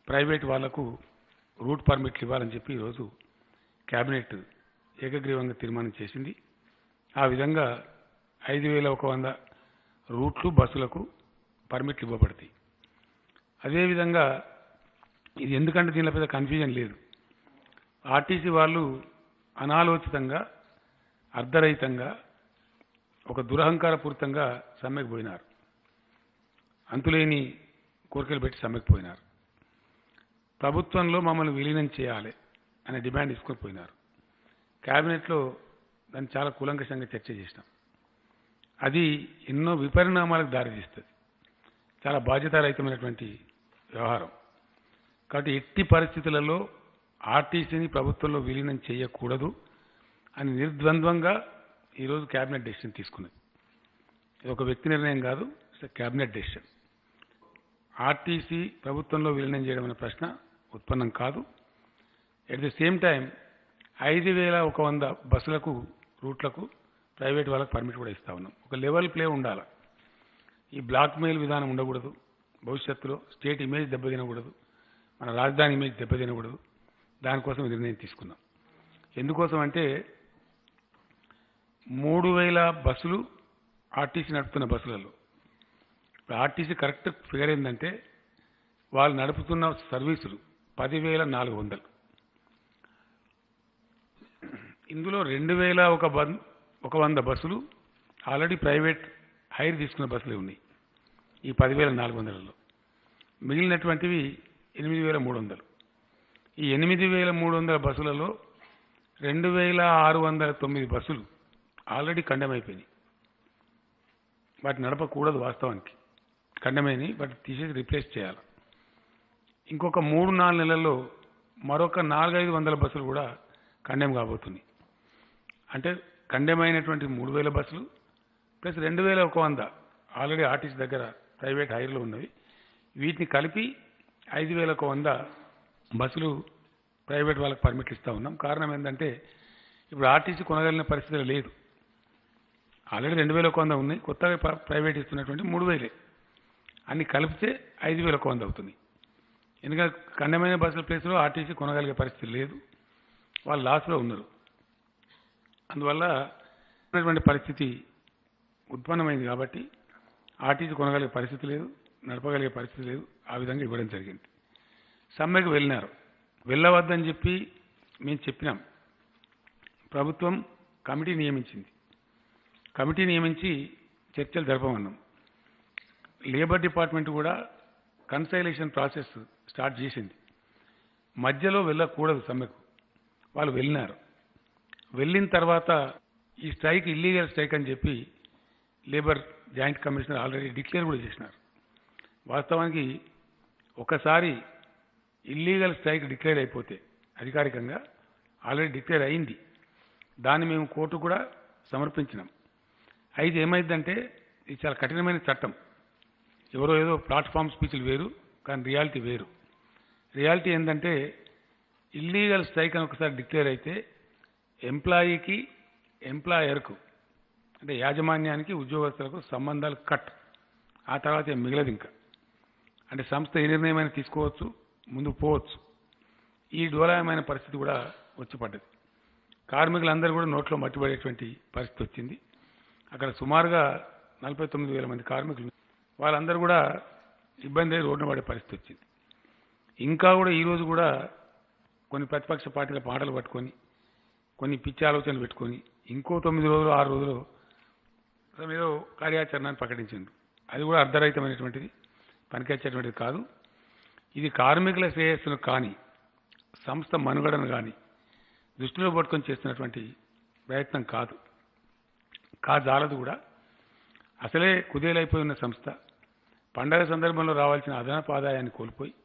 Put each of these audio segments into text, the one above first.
Private వాళ్లకు route పర్మిట్లు ఇవ్వాలని చెప్పి ఈరోజు కేబినెట్ ఏకగ్రీవంగా తీర్మానం చేసింది ఆ విధంగా ఐదు వేల ఒక వంద రూట్లు బస్సులకు పర్మిట్లు ఇవ్వబడతాయి అదేవిధంగా ఇది ఎందుకంటే దీనిలో పెద్ద కన్ఫ్యూజన్ లేదు ఆర్టీసీ వాళ్ళు అనాలోచితంగా అర్ధరహితంగా ఒక దురహంకారపూరితంగా సమ్మెకు పోయినారు అంతులేని కోరికలు పెట్టి సమ్మెకు పోయినారు ప్రభుత్వంలో మమ్మల్ని విలీనం చేయాలి అనే డిమాండ్ తీసుకొని పోయినారు కేబినెట్లో దాన్ని చాలా కూలంకషంగా చర్చ చేసినాం అది ఎన్నో విపరిణామాలకు దారితీస్తుంది చాలా బాధ్యతారహితమైనటువంటి వ్యవహారం కాబట్టి ఎట్టి పరిస్థితులలో ఆర్టీసీని ప్రభుత్వంలో విలీనం చేయకూడదు అని నిర్ద్వంద్వంగా ఈరోజు కేబినెట్ డెసిషన్ తీసుకున్నది ఇది ఒక వ్యక్తి నిర్ణయం కాదు ఇట్స్ కేబినెట్ డెసిషన్ ఆర్టీసీ ప్రభుత్వంలో విలీనం చేయడం అనే ప్రశ్న ఉత్పన్నం కాదు ఎట్ ది సేమ్ టైం ఐదు వేల ఒక వంద బస్సులకు రూట్లకు ప్రైవేట్ వాళ్ళకి పర్మిట్ కూడా ఇస్తా ఉన్నాం ఒక లెవెల్ ప్లే ఉండాలి ఈ బ్లాక్ మెయిల్ విధానం ఉండకూడదు భవిష్యత్తులో స్టేట్ ఇమేజ్ దెబ్బతినకూడదు మన రాజధాని ఇమేజ్ దెబ్బతినకూడదు దానికోసం ఈ నిర్ణయం తీసుకున్నాం ఎందుకోసం అంటే మూడు వేల బస్సులు ఆర్టీసీ నడుపుతున్న బస్సులలో ఇప్పుడు ఆర్టీసీ కరెక్ట్ ఫిగర్ ఏంటంటే వాళ్ళు నడుపుతున్న సర్వీసులు పదివేల నాలుగు వందలు ఇందులో రెండు వేల ఒక బన్ ఒక వంద బస్సులు ఆల్రెడీ ప్రైవేట్ హైర్ తీసుకున్న బస్సులే ఉన్నాయి ఈ పదివేల నాలుగు వందలలో మిగిలినటువంటివి ఎనిమిది వేల మూడు వందలు ఈ ఎనిమిది వేల మూడు వందల బస్సులలో రెండు వేల ఆరు వందల తొమ్మిది బస్సులు ఆల్రెడీ కండెమ్ అయిపోయినాయి వాటి నడపకూడదు వాస్తవానికి కండమైనవి వాటి తీసేసి రిప్లేస్ చేయాలి ఇంకొక మూడు నాలుగు నెలల్లో మరొక నాలుగైదు వందల బస్సులు కూడా కండెమ్ కాబోతున్నాయి అంటే కండెమ్ అయినటువంటి మూడు వేల బస్సులు ప్లస్ రెండు వేల ఒక వంద ఆల్రెడీ ఆర్టీసీ దగ్గర ప్రైవేట్ హైర్లో ఉన్నవి వీటిని కలిపి ఐదు వేల ఒక వంద బస్సులు ప్రైవేట్ వాళ్ళకి పర్మిట్లు ఇస్తా ఉన్నాం కారణం ఏంటంటే ఇప్పుడు ఆర్టీసీ కొనగలిగిన పరిస్థితి లేదు ఆల్రెడీ రెండు వేల ఒక వంద ఉన్నాయి కొత్తగా ప్ర- ప్రైవేట్ ఇస్తున్నటువంటి మూడు వేలే అన్ని కలిపితే ఐదు వేల ఒక వంద అవుతుంది ఎందుకంటే ఖండమైన బస్సుల ప్లేస్లో ఆర్టీసీ కొనగలిగే పరిస్థితి లేదు వాళ్ళు లాస్లో ఉన్నారు అందువల్ల ఉన్నటువంటి పరిస్థితి ఉత్పన్నమైంది కాబట్టి ఆర్టీసీ కొనగలిగే పరిస్థితి లేదు నడపగలిగే పరిస్థితి లేదు ఆ విధంగా ఇవ్వడం జరిగింది సమ్మెకు వెళ్ళినారు వెళ్ళవద్దని చెప్పి మేము చెప్పినాం ప్రభుత్వం కమిటీ నియమించింది కమిటీ నియమించి చర్చలు జరపమన్నాం లేబర్ డిపార్ట్మెంట్ కూడా కన్సైలేషన్ ప్రాసెస్ స్టార్ట్ చేసింది మధ్యలో వెళ్ళకూడదు సమ్మెకు వాళ్ళు వెళ్ళినారు వెళ్ళిన తర్వాత ఈ స్ట్రైక్ ఇల్లీగల్ స్ట్రైక్ అని చెప్పి labour joint commissioner already declare కూడా చేసినారు వాస్తవానికి ఒకసారి ఇల్లీగల్ స్ట్రైక్ డిక్లేర్ అయిపోతే అధికారికంగా ఆల్రెడీ డిక్లేర్ అయింది దాన్ని మేము కోర్టు కూడా సమర్పించినాం అయితే ఏమైందంటే ఇది చాలా కఠినమైన చట్టం ఎవరో ఏదో ప్లాట్ఫామ్ స్పీచ్లు వేరు కానీ రియాలిటీ వేరు రియాలిటీ ఏంటంటే ఇల్లీగల్ స్ట్రైక్ అని ఒకసారి డిక్లేర్ అయితే ఎంప్లాయీకి ఎంప్లాయర్కు అంటే యాజమాన్యానికి ఉద్యోగస్తులకు సంబంధాలు కట్ ఆ తర్వాత ఏం మిగలదు ఇంకా అంటే సంస్థ ఏ నిర్ణయమైనా తీసుకోవచ్చు ముందు పోవచ్చు ఈ డోలాయమైన పరిస్థితి కూడా వచ్చి పడ్డది కార్మికులందరూ కూడా నోట్లో మట్టిపడేటువంటి పరిస్థితి వచ్చింది అక్కడ సుమారుగా నలభై తొమ్మిది వేల మంది కార్మికులు వాళ్ళందరూ కూడా ఇబ్బంది అయి రోడ్డున పడే పరిస్థితి వచ్చింది ఇంకా కూడా ఈరోజు కూడా కొన్ని ప్రతిపక్ష పార్టీల పాటలు పట్టుకొని కొన్ని పిచ్చి ఆలోచనలు పెట్టుకొని ఇంకో తొమ్మిది రోజులు ఆరు రోజులు అసలు ఏదో కార్యాచరణను ప్రకటించింది అది కూడా అర్ధరహితమైనటువంటిది పనికొచ్చేటువంటిది కాదు ఇది కార్మికుల శ్రేయస్సును కానీ సంస్థ మనుగడను కానీ దృష్టిలో పట్టుకొని చేస్తున్నటువంటి ప్రయత్నం కాదు కాజాలదు కూడా అసలే కుదేలైపోయి ఉన్న సంస్థ పండగ సందర్భంలో రావాల్సిన అదనపు ఆదాయాన్ని కోల్పోయి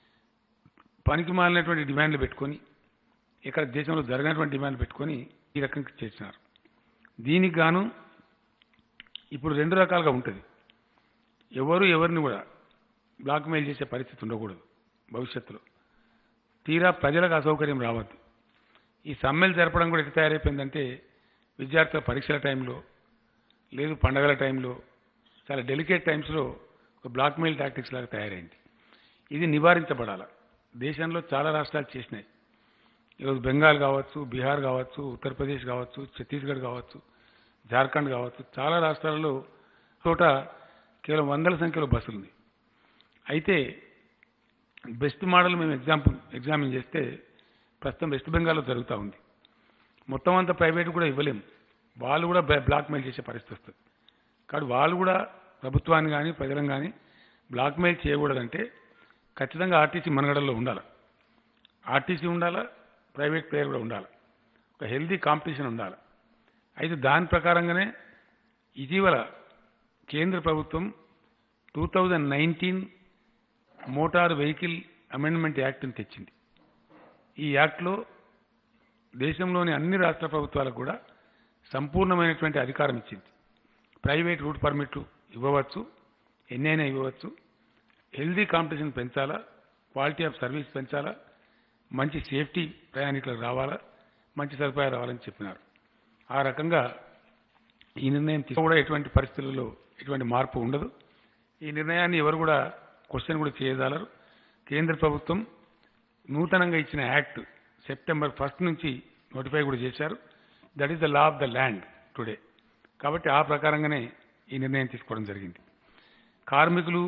పనికి మాలినటువంటి డిమాండ్లు పెట్టుకొని ఇక్కడ దేశంలో జరగనటువంటి డిమాండ్లు పెట్టుకొని ఈ రకంగా చేసినారు దీనికి గాను ఇప్పుడు రెండు రకాలుగా ఉంటుంది ఎవరు ఎవరిని కూడా బ్లాక్మెయిల్ చేసే పరిస్థితి ఉండకూడదు భవిష్యత్తులో తీరా ప్రజలకు అసౌకర్యం రావద్దు ఈ సమ్మెలు జరపడం కూడా ఎట్లా తయారైపోయిందంటే విద్యార్థుల పరీక్షల టైంలో లేదు పండగల టైంలో చాలా డెలికేట్ టైమ్స్లో ఒక బ్లాక్మెయిల్ టాక్టిక్స్ లాగా తయారైంది ఇది నివారించబడాలి దేశంలో చాలా రాష్ట్రాలు చేసినాయి ఈరోజు బెంగాల్ కావచ్చు బీహార్ కావచ్చు ఉత్తరప్రదేశ్ కావచ్చు ఛత్తీస్గఢ్ కావచ్చు జార్ఖండ్ కావచ్చు చాలా రాష్ట్రాలలో చోట కేవలం వందల సంఖ్యలో బస్సులు ఉన్నాయి అయితే బెస్ట్ మోడల్ మేము ఎగ్జాంపుల్ ఎగ్జామిన్ చేస్తే ప్రస్తుతం వెస్ట్ బెంగాల్లో జరుగుతూ ఉంది మొత్తం అంతా ప్రైవేట్ కూడా ఇవ్వలేము వాళ్ళు కూడా బ్లాక్ మెయిల్ చేసే పరిస్థితి వస్తుంది కాబట్టి వాళ్ళు కూడా ప్రభుత్వాన్ని కానీ ప్రజలను కానీ బ్లాక్ మెయిల్ చేయకూడదంటే ఖచ్చితంగా ఆర్టీసీ మనగడల్లో ఉండాలి ఆర్టీసీ ఉండాలా ప్రైవేట్ ప్లేయర్ కూడా ఉండాలి ఒక హెల్దీ కాంపిటీషన్ ఉండాలి అయితే దాని ప్రకారంగానే ఇటీవల కేంద్ర ప్రభుత్వం two thousand nineteen motor vehicle amendment యాక్ట్ని తెచ్చింది ఈ యాక్ట్లో దేశంలోని అన్ని రాష్ట్ర ప్రభుత్వాలకు కూడా సంపూర్ణమైనటువంటి అధికారం ఇచ్చింది ప్రైవేట్ రూట్ పర్మిట్లు ఇవ్వవచ్చు ఎన్నైనా ఇవ్వవచ్చు హెల్దీ కాంపిటీషన్ పెంచాలా క్వాలిటీ ఆఫ్ సర్వీస్ పెంచాలా మంచి సేఫ్టీ ప్రయాణికులకు రావాలా మంచి సదుపాయాలు రావాలని చెప్పినారు ఆ రకంగా ఈ నిర్ణయం తీసుకు కూడా ఎటువంటి పరిస్థితుల్లో ఎటువంటి మార్పు ఉండదు ఈ నిర్ణయాన్ని ఎవరు కూడా క్వశ్చన్ కూడా చేయజాలరు కేంద్ర ప్రభుత్వం నూతనంగా ఇచ్చిన యాక్ట్ సెప్టెంబర్ ఫస్ట్ నుంచి నోటిఫై కూడా చేశారు that is the law of the land today కాబట్టి ఆ ప్రకారంగానే ఈ నిర్ణయం తీసుకోవడం జరిగింది కార్మికులు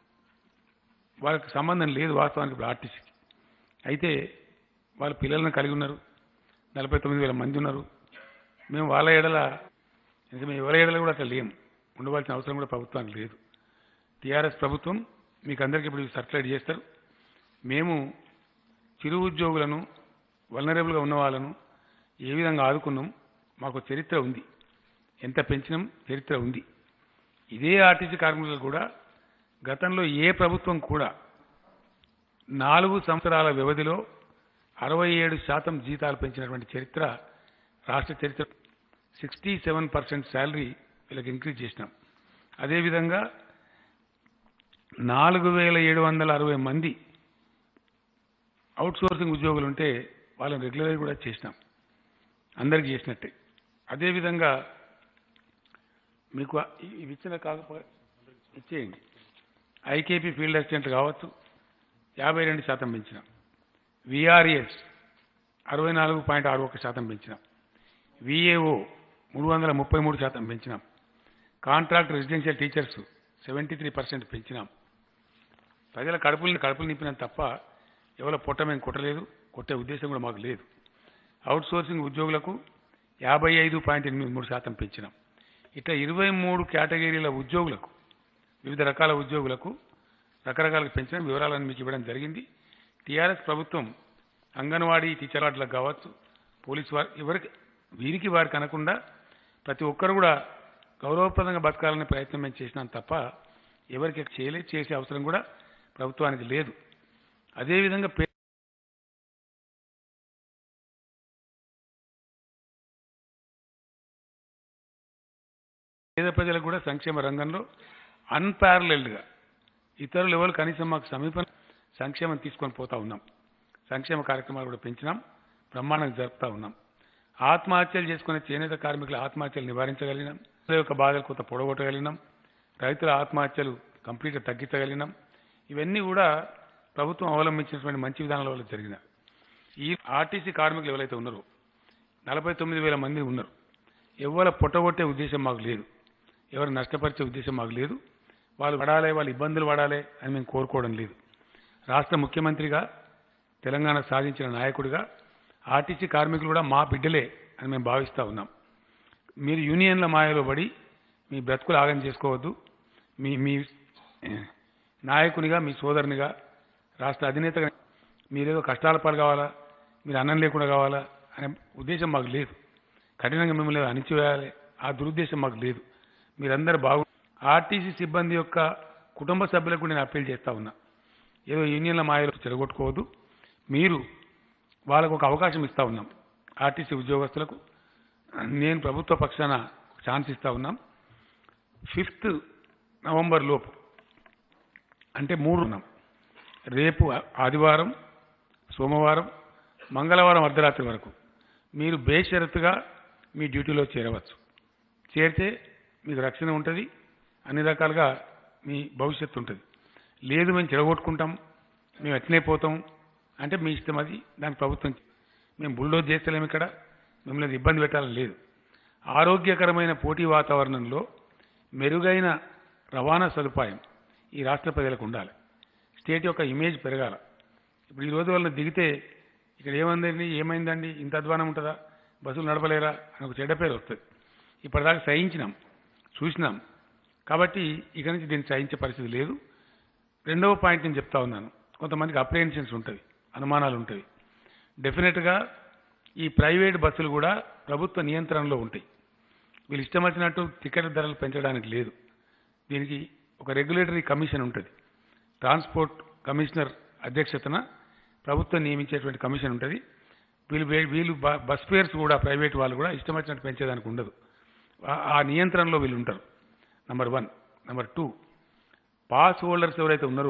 వాళ్ళకి సంబంధం లేదు వాస్తవానికి ఇప్పుడు ఆర్టీసీకి అయితే వాళ్ళ పిల్లలను కలిగి ఉన్నారు నలభై తొమ్మిది వేల మంది ఉన్నారు మేము వాళ్ళ ఎడల ఇంకా మేము ఎవరి ఎడల కూడా అట్లా లేము ఉండవలసిన అవసరం కూడా ప్రభుత్వానికి లేదు టీఆర్ఎస్ ప్రభుత్వం మీకు అందరికీ ఇప్పుడు సర్క్యులేట్ చేస్తారు మేము చిరు ఉద్యోగులను వలనరేబుల్గా ఉన్న వాళ్ళను ఏ విధంగా ఆదుకున్నాం మాకు చరిత్ర ఉంది ఎంత పెంచినాం చరిత్ర ఉంది ఇదే ఆర్టీసీ కార్మికులు కూడా గతంలో ఏ ప్రభుత్వం కూడా నాలుగు సంవత్సరాల వ్యవధిలో అరవై ఏడు శాతం జీతాలు పెంచినటువంటి చరిత్ర రాష్ట్ర చరిత్ర సిక్స్టీ సెవెన్ పర్సెంట్ శాలరీ వీళ్ళకి ఇంక్రీజ్ చేసినాం అదేవిధంగా నాలుగు వేల ఏడు వందల అరవై మంది అవుట్ సోర్సింగ్ ఉద్యోగులు ఉంటే వాళ్ళని రెగ్యులర్ కూడా చేసినాం అందరికి చేసినట్టే అదేవిధంగా మీకు ఇ- ఇవి ఇచ్చిన కాకపోతే ఇచ్చేయండి ఐకేపీ ఫీల్డ్ అసిస్టెంట్ కావచ్చు యాభై రెండు శాతం పెంచినాం విఆర్ఎస్ అరవై నాలుగు పాయింట్ ఆరు ఒక శాతం పెంచినాం విఏఓ మూడు వందల ముప్పై మూడు శాతం పెంచినాం contract residential teachers seventy three percent పెంచినాం ప్రజల కడుపుల్ని కడుపులు నింపినాం తప్ప ఎవరో పొట్ట మేము కొట్టలేదు కొట్టే ఉద్దేశం కూడా మాకు లేదు అవుట్ సోర్సింగ్ ఉద్యోగులకు యాభై ఐదు పాయింట్ ఎనిమిది మూడు శాతం పెంచినాం ఇట్లా ఇరవై మూడు కేటగిరీల ఉద్యోగులకు వివిధ రకాల ఉద్యోగులకు రకరకాలుగా పెంచిన వివరాలను మీకు ఇవ్వడం జరిగింది టీఆర్ఎస్ ప్రభుత్వం అంగన్వాడీ టీచర్ వార్డులకు కావచ్చు పోలీసు వారి ఎవరికి వీరికి వారికి అనకుండా ప్రతి ఒక్కరు కూడా గౌరవప్రదంగా బతకాలనే ప్రయత్నం మేము చేసినాం తప్ప ఎవరికి చేయలే చేసే అవసరం కూడా ప్రభుత్వానికి లేదు అదేవిధంగా పే పేద ప్రజలకు కూడా సంక్షేమ రంగంలో అన్పారలెల్డ్గా ఇతరులు ఎవరు కనీసం మాకు సమీపం సంక్షేమం తీసుకొని పోతా ఉన్నాం సంక్షేమ కార్యక్రమాలు కూడా పెంచినాం బ్రహ్మాండంగా జరుపుతా ఉన్నాం ఆత్మహత్యలు చేసుకునే చేనేత కార్మికుల ఆత్మహత్యలు నివారించగలిగినాం ప్రజల యొక్క బాధలు కొంత పొడగొట్టగలిగినాం రైతుల ఆత్మహత్యలు కంప్లీట్గా తగ్గించగలిగినాం ఇవన్నీ కూడా ప్రభుత్వం అవలంబించినటువంటి మంచి విధానాల వల్ల జరిగిన ఈ ఆర్టీసీ కార్మికులు ఎవరైతే ఉన్నారో నలభై తొమ్మిది వేల మంది ఉన్నారు ఎవరి పొట్టగొట్టే ఉద్దేశం మాకు లేదు ఎవరు నష్టపరిచే ఉద్దేశం మాకు లేదు వాళ్ళు పడాలి వాళ్ళు ఇబ్బందులు పడాలి అని మేము కోరుకోవడం లేదు రాష్ట్ర ముఖ్యమంత్రిగా తెలంగాణ సాధించిన నాయకుడిగా ఆర్టీసీ కార్మికులు కూడా మా బిడ్డలే అని మేము భావిస్తూ ఉన్నాం మీరు యూనియన్ల మాయలో పడి మీ బ్రతుకులు ఆగం చేసుకోవద్దు మీ మీ నాయకునిగా మీ సోదరునిగా రాష్ట్ర అధినేతగా మీరేదో కష్టాల పాలు కావాలా మీరు అన్నం లేకుండా కావాలా అనే ఉద్దేశం మాకు లేదు కఠినంగా మిమ్మల్ని అణిచివేయాలి ఆ దురుద్దేశం మాకు లేదు మీరందరూ బాగు ఆర్టీసీ సిబ్బంది యొక్క కుటుంబ సభ్యులకు కూడా నేను అప్పీల్ చేస్తా ఉన్నా ఏదో యూనియన్ల మాయలు చెడగొట్టుకోవద్దు మీరు వాళ్ళకు ఒక అవకాశం ఇస్తా ఉన్నాం ఆర్టీసీ ఉద్యోగస్తులకు నేను ప్రభుత్వ పక్షాన ఛాన్స్ ఇస్తా ఉన్నాం ఫిఫ్త్ నవంబర్ లోపు అంటే మూడు ఉన్నాం రేపు ఆ- ఆదివారం సోమవారం మంగళవారం అర్ధరాత్రి వరకు మీరు బేషరతుగా మీ డ్యూటీలో చేరవచ్చు చేరితే మీకు రక్షణ ఉంటుంది అన్ని రకాలుగా మీ భవిష్యత్తు ఉంటుంది లేదు మేము చెడగొట్టుకుంటాం మేము ఎట్నే పోతాం అంటే మీ ఇష్టం అది దాని ప్రభుత్వం మేము బుల్డోజ్ చేస్తలేము ఇక్కడ మిమ్మల్ని ఇబ్బంది పెట్టాలని లేదు ఆరోగ్యకరమైన పోటీ వాతావరణంలో మెరుగైన రవాణా సదుపాయం ఈ రాష్ట్ర ప్రజలకు ఉండాలి స్టేట్ యొక్క ఇమేజ్ పెరగాల ఇప్పుడు ఈ రోజు వాళ్ళని దిగితే ఇక్కడ ఏమైందండి ఏమైందండి ఇంత అధ్వానం ఉంటుందా బస్సులు నడపలేరా అని ఒక చెడ్డ పేరు వస్తుంది ఇప్పటిదాకా సహించినాం చూసినాం కాబట్టి ఇక నుంచి దీన్ని సహించే పరిస్థితి లేదు రెండవ పాయింట్ నేను చెప్తా ఉన్నాను కొంతమందికి అప్రిహెన్షన్స్ ఉంటుంది అనుమానాలు ఉంటాయి డెఫినెట్గా ఈ ప్రైవేట్ బస్సులు కూడా ప్రభుత్వ నియంత్రణలో ఉంటాయి వీళ్ళు ఇష్టం వచ్చినట్టు టికెట్ ధరలు పెంచడానికి లేదు దీనికి ఒక రెగ్యులేటరీ కమిషన్ ఉంటుంది ట్రాన్స్పోర్ట్ కమిషనర్ అధ్యక్షతన ప్రభుత్వం నియమించేటువంటి కమిషన్ ఉంటుంది వీళ్ళు వే- వీళ్ళు బ- బస్ ఫేర్స్ కూడా ప్రైవేట్ వాళ్ళు కూడా ఇష్టం వచ్చినట్టు పెంచేదానికి ఉండదు ఆ- ఆ నియంత్రణలో వీళ్ళు ఉంటారు number one number two pass holders ఎవరైతే ఉన్నారో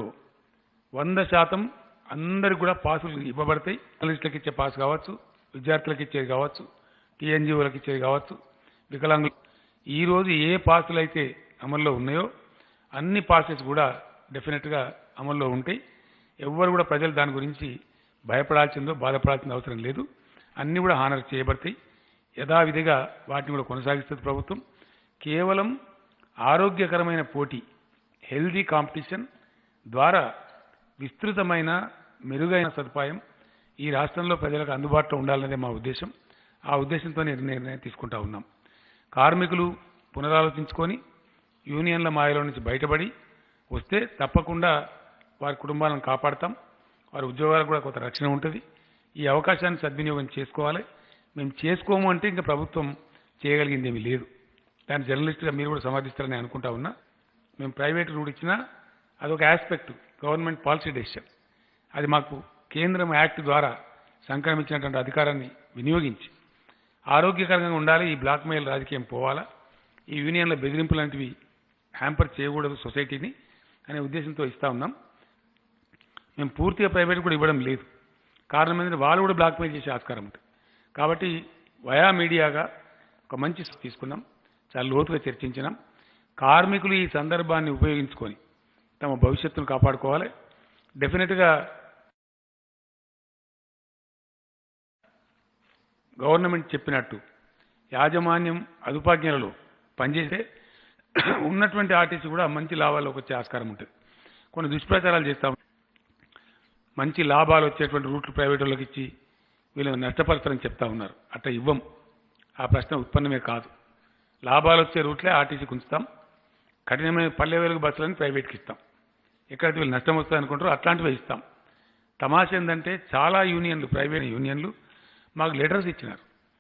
వంద శాతం అందరికి కూడా పాసులు ఇవ్వబడతాయి జర్నలిస్టులకు ఇచ్చే పాస్ కావచ్చు విద్యార్థులకు ఇచ్చేది కావచ్చు టీఎన్జిఓలకు ఇచ్చేది కావచ్చు వికలాంగులు ఈ రోజు ఏ పాసులు అయితే అమల్లో ఉన్నాయో అన్ని పాసెస్ కూడా డెఫినెట్గా అమల్లో ఉంటాయి ఎవ్వరు కూడా ప్రజలు దాని గురించి భయపడాల్సిందో బాధపడాల్సిన అవసరం లేదు అన్నీ కూడా హానర్ చేయబడతాయి యథావిధిగా వాటిని కూడా కొనసాగిస్తుంది ప్రభుత్వం కేవలం ఆరోగ్యకరమైన పోటీ హెల్దీ కాంపిటీషన్ ద్వారా విస్తృతమైన మెరుగైన సదుపాయం ఈ రాష్ట్రంలో ప్రజలకు అందుబాటులో ఉండాలనేదే మా ఉద్దేశం ఆ ఉద్దేశంతో నిర్ణయం తీసుకుంటా ఉన్నాం కార్మికులు పునరాలోచించుకొని యూనియన్ల మాయలో నుంచి బయటపడి వస్తే తప్పకుండా వారి కుటుంబాలను కాపాడతాం వారి ఉద్యోగాలకు కూడా కొంత రక్షణ ఉంటుంది ఈ అవకాశాన్ని సద్వినియోగం చేసుకోవాలి మేము చేసుకోము అంటే ఇంకా ప్రభుత్వం చేయగలిగింది ఏమీ లేదు దాని జర్నలిస్ట్గా మీరు కూడా సమర్థిస్తారని అనుకుంటా ఉన్నా మేము ప్రైవేట్ రూట్ ఇచ్చినా అదొక ఆస్పెక్ట్ గవర్నమెంట్ పాలసీ డెసిషన్ అది మాకు కేంద్రం యాక్ట్ ద్వారా సంక్రమించినటువంటి అధికారాన్ని వినియోగించి ఆరోగ్యకరంగా ఉండాలి ఈ బ్లాక్ మెయిల్ రాజకీయం పోవాలా ఈ యూనియన్ల బెదిరింపు లాంటివి హ్యాంపర్ చేయకూడదు సొసైటీని అనే ఉద్దేశంతో ఇస్తా ఉన్నాం మేము పూర్తిగా ప్రైవేట్ కూడా ఇవ్వడం లేదు కారణం ఏంటంటే వాళ్ళు కూడా బ్లాక్ మెయిల్ చేసే ఆస్కారం ఉంటుంది కాబట్టి వయా మీడియాగా ఒక మంచి తీసుకున్నాం చాలా లోతుగా చర్చించినాం కార్మికులు ఈ సందర్భాన్ని ఉపయోగించుకొని తమ భవిష్యత్తును కాపాడుకోవాలి డెఫినెట్గా గవర్నమెంట్ చెప్పినట్టు యాజమాన్యం అదుపాజ్ఞలలో పనిచేస్తే ఉన్నటువంటి ఆర్టీసీ కూడా మంచి లాభాల్లోకి వచ్చే ఆస్కారం ఉంటుంది కొన్ని దుష్ప్రచారాలు చేస్తాం మంచి లాభాలు వచ్చేటువంటి రూట్లు ప్రైవేట్ వాళ్ళకి ఇచ్చి వీళ్ళని నష్టపరుస్తారని చెప్తా ఉన్నారు అట్లా ఇవ్వం ఆ ప్రశ్న ఉత్పన్నమే కాదు లాభాలు వచ్చే రూట్లే ఆర్టీసీకి ఉంచుతాం కఠినమైన పల్లె వెలుగు బస్సులని ప్రైవేట్కి ఇస్తాం ఎక్కడైతే వీళ్ళు నష్టం వస్తుంది అనుకుంటారో అట్లాంటివి ఇస్తాం తమాష ఏంటంటే చాలా యూనియన్లు ప్రైవేట్ యూనియన్లు మాకు లెటర్స్ ఇచ్చినారు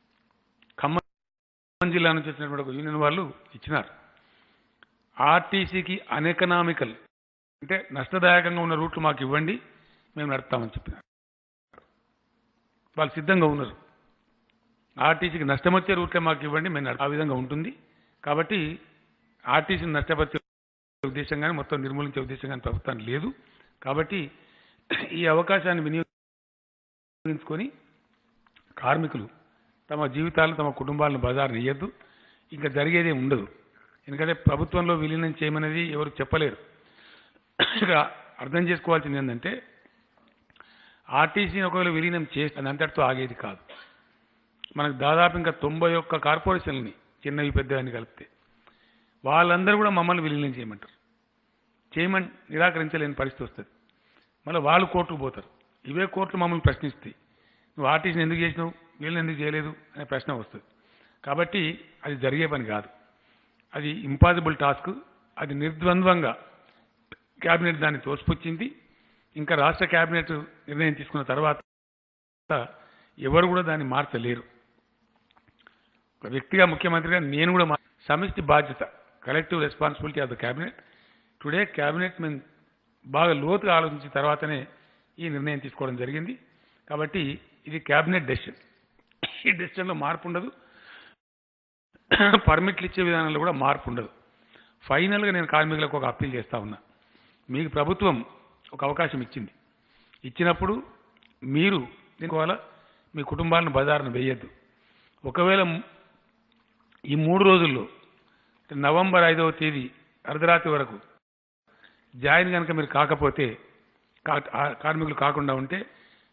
ఖమ్మం జిల్లా నుంచి వచ్చినటువంటి ఒక యూనియన్ వాళ్ళు ఇచ్చినారు ఆర్టీసీకి అనెకనామికల్ అంటే నష్టదాయకంగా ఉన్న రూట్లు మాకు ఇవ్వండి మేము నడుపుతామని చెప్పినారు వాళ్ళు సిద్ధంగా ఉన్నారు ఆర్టీసీకి నష్టం వచ్చే రూట్లే మాకు ఇవ్వండి మేము నడు- ఆ విధంగా ఉంటుంది కాబట్టి ఆర్టీసీని నష్టపరిచే ఉద్దేశం కానీ మొత్తం నిర్మూలించే ఉద్దేశం కానీ ప్రభుత్వానికి లేదు కాబట్టి ఈ అవకాశాన్ని వినియోగించుకొని కార్మికులు తమ జీవితాలు తమ కుటుంబాలను బజారు ఇయ్యద్దు ఇంకా జరిగేదే ఉండదు ఎందుకంటే ప్రభుత్వంలో విలీనం చేయమనేది ఎవరు చెప్పలేరు ఇక అర్థం చేసుకోవాల్సింది ఏంటంటే ఆర్టీసీని ఒకవేళ విలీనం చేస్తే అది అంతటితో ఆగేది కాదు మనకు దాదాపు ఇంకా తొంభై ఒక్క కార్పొరేషన్లని చిన్నవి పెద్దవని కలిపితే వాళ్ళందరూ కూడా మమ్మల్ని విలీనం చేయమంటారు చేయమని నిరాకరించలేని పరిస్థితి వస్తుంది మళ్ళీ వాళ్ళు కోర్టుకు పోతారు ఇవే కోర్టులు మమ్మల్ని ప్రశ్నిస్తాయి నువ్వు ఆర్టీసీని ఎందుకు చేసినావు వీళ్ళని ఎందుకు చేయలేదు అనే ప్రశ్న వస్తుంది కాబట్టి అది జరిగే పని కాదు అది ఇంపాసిబుల్ టాస్క్ అది నిర్ద్వంద్వంగా కేబినెట్ దాన్ని తోసిపుచ్చింది ఇంకా రాష్ట్ర కేబినెట్ నిర్ణయం తీసుకున్న తర్వాత ఎవరు కూడా దాన్ని మార్చలేరు ఒక వ్యక్తిగా ముఖ్యమంత్రిగా నేను కూడా మా- సమిష్టి బాధ్యత collective responsibility of the cabinet today cabinet మేము బాగా లోతుగా ఆలోచించిన తర్వాతనే ఈ నిర్ణయం తీసుకోవడం జరిగింది కాబట్టి ఇది క్యాబినెట్ డెసిషన్ ఈ డెసిషన్లో మార్పు ఉండదు పర్మిట్లు ఇచ్చే విధానంలో కూడా మార్పు ఉండదు ఫైనల్గా నేను కార్మికులకు ఒక అప్పీల్ చేస్తా ఉన్నా మీకు ప్రభుత్వం ఒక అవకాశం ఇచ్చింది ఇచ్చినప్పుడు మీరు దీనివల్ల మీ కుటుంబాలను బజారును వేయద్దు ఒకవేళ ఈ మూడు రోజుల్లో అంటే నవంబర్ ఐదవ తేదీ అర్ధరాత్రి వరకు జాయిన్ కనుక మీరు కాకపోతే కా- ఆ కార్మికులు కాకుండా ఉంటే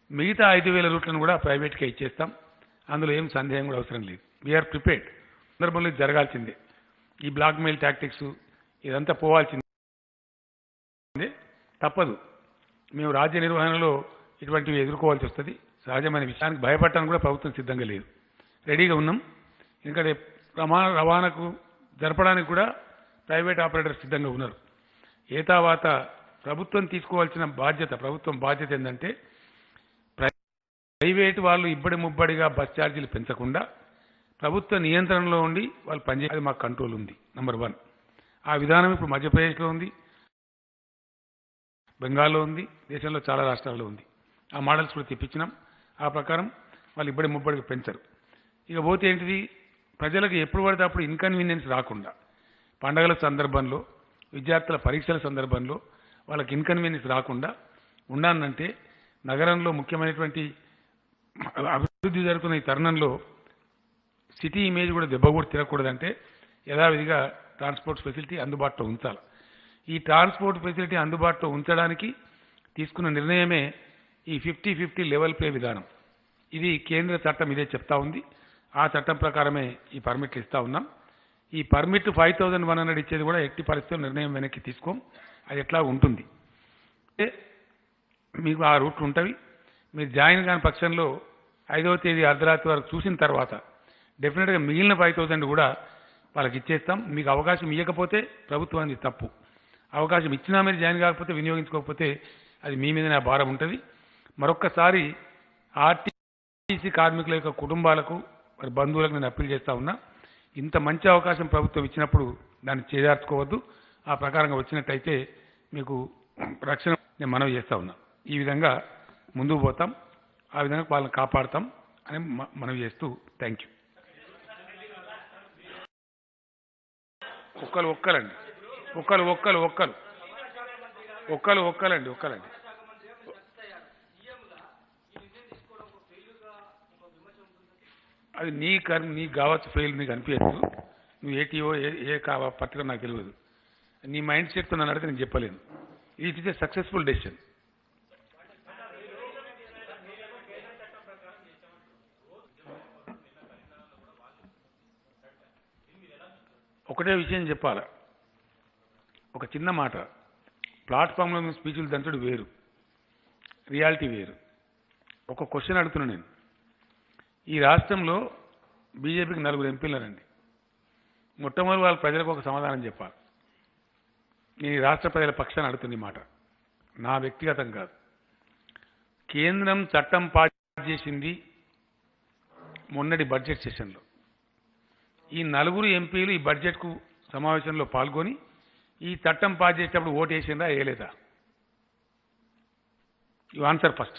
మిగతా ఐదు వేల రూట్లను కూడా ప్రైవేట్గా ఇచ్చేస్తాం అందులో ఏం సందేహం కూడా అవసరం లేదు వీఆర్ ప్రిపేర్డ్ సందర్భంలో ఇది జరగాల్సిందే ఈ బ్లాక్ మెయిల్ టాక్టిక్స్ ఇదంతా పోవాల్సిందే తప్పదు మేము రాజ్య నిర్వహణలో ఇటువంటివి ఎదుర్కోవాల్సి వస్తుంది సహజమైన విషయానికి భయపడటానికి కూడా ప్రభుత్వం సిద్ధంగా లేదు రెడీగా ఉన్నాం ఎందుకంటే రవాణా రవాణాకు జరపడానికి కూడా ప్రైవేట్ ఆపరేటర్స్ సిద్ధంగా ఉన్నారు ఏ తర్వాత ప్రభుత్వం తీసుకోవాల్సిన బాధ్యత ప్రభుత్వం బాధ్యత ఏంటంటే ప్రై- ప్రైవేట్ వాళ్ళు ఇబ్బడి ముబ్బడిగా బస్ ఛార్జీలు పెంచకుండా ప్రభుత్వ నియంత్రణలో ఉండి వాళ్ళు పనిచేయాలి మాకు కంట్రోల్ ఉంది నంబర్ వన్ ఆ విధానం ఇప్పుడు మధ్యప్రదేశ్లో ఉంది బెంగాల్లో ఉంది దేశంలో చాలా రాష్ట్రాల్లో ఉంది ఆ మోడల్స్ కూడా తెప్పించినాం ఆ ప్రకారం వాళ్ళు ఇబ్బడి ముబ్బడిగా పెంచరు ఇక పోతే ఏంటిది ప్రజలకు ఎప్పుడు పడితే అప్పుడు ఇన్కన్వీనియన్స్ రాకుండా పండగల సందర్భంలో విద్యార్థుల పరీక్షల సందర్భంలో వాళ్ళకి ఇన్కన్వీనియన్స్ రాకుండా ఉండాలంటే నగరంలో ముఖ్యమైనటువంటి అభివృద్ధి జరుగుతున్న ఈ తరుణంలో సిటీ ఇమేజ్ కూడా దెబ్బ కూడా తిరగకూడదంటే యథావిధిగా ట్రాన్స్పోర్ట్ ఫెసిలిటీ అందుబాటులో ఉంచాలి ఈ ట్రాన్స్పోర్ట్ ఫెసిలిటీ అందుబాటులో ఉంచడానికి తీసుకున్న నిర్ణయమే ఈ ఫిఫ్టీ ఫిఫ్టీ లెవెల్ ప్లే విధానం ఇది కేంద్ర చట్టం ఇదే చెప్తా ఉంది ఆ చట్టం ప్రకారమే ఈ పర్మిట్లు ఇస్తా ఉన్నాం ఈ permit five thousand one hundred ఇచ్చేది కూడా ఎట్టి పరిస్థితుల్లో నిర్ణయం వెనక్కి తీసుకోం అది ఎట్లా ఉంటుంది అంటే మీకు ఆ రూట్లు ఉంటవి మీరు జాయిన్ కాని పక్షంలో ఐదవ తేదీ అర్ధరాత్రి వరకు చూసిన తర్వాత డెఫినెట్గా మిగిలిన ఫైవ్ థౌసండ్ కూడా వాళ్ళకి ఇచ్చేస్తాం మీకు అవకాశం ఇవ్వకపోతే ప్రభుత్వానికి తప్పు అవకాశం ఇచ్చినా మీరు జాయిన్ కాకపోతే వినియోగించుకోకపోతే అది మీ మీదనే ఆ భారం ఉంటుంది మరొక్కసారి ఆర్టీసీ కార్మికుల యొక్క కుటుంబాలకు మరి బంధువులకు నేను అప్పీల్ చేస్తా ఉన్నా ఇంత మంచి అవకాశం ప్రభుత్వం ఇచ్చినప్పుడు దాన్ని చేజార్చుకోవద్దు ఆ ప్రకారంగా వచ్చినట్టయితే మీకు రక్షణ నేను మనవి చేస్తా ఉన్నా ఈ విధంగా ముందుకు పోతాం ఆ విధంగా వాళ్ళని కాపాడతాం అని మ- మనవి చేస్తూ థ్యాంక్ యూ ఒక్కలు ఒక్కలండి ఒక్కలు ఒక్కలు ఒక్కలు ఒక్కలు ఒక్కలండి ఒక్కలండి అది నీ కర్ నీకు కావచ్చు ఫెయిల్ నీకు అనిపించచ్చు నువ్వు ఏటీఓ ఏ ఏ కావా పర్టికులర్ నాకు తెలియదు నీ మైండ్ సెట్తో నన్ను అడిగితే నేను చెప్పలేను it is a successful decision ఒకటే విషయం చెప్పాలా ఒక చిన్న మాట ప్లాట్ఫామ్లో ఉన్న స్పీచ్లు దంచడు వేరు రియాలిటీ వేరు ఒక క్వశ్చన్ అడుగుతున్నా నేను ఈ రాష్ట్రంలో బీజేపీకి నలుగురు ఎంపీలనండి మొట్టమొదటి వాళ్ళ ప్రజలకు ఒక సమాధానం చెప్పాలి నేను ఈ రాష్ట్ర ప్రజల పక్షాన్ని అడుగుతుంది ఈ మాట నా వ్యక్తిగతం కాదు కేంద్రం చట్టం పాస్ చేసింది మొన్నటి బడ్జెట్ సెషన్లో ఈ నలుగురు ఎంపీలు ఈ బడ్జెట్కు సమావేశంలో పాల్గొని ఈ చట్టం పాస్ చేసేటప్పుడు ఓటు వేసిందా వేయలేదా యు ఆన్సర్ ఫస్ట్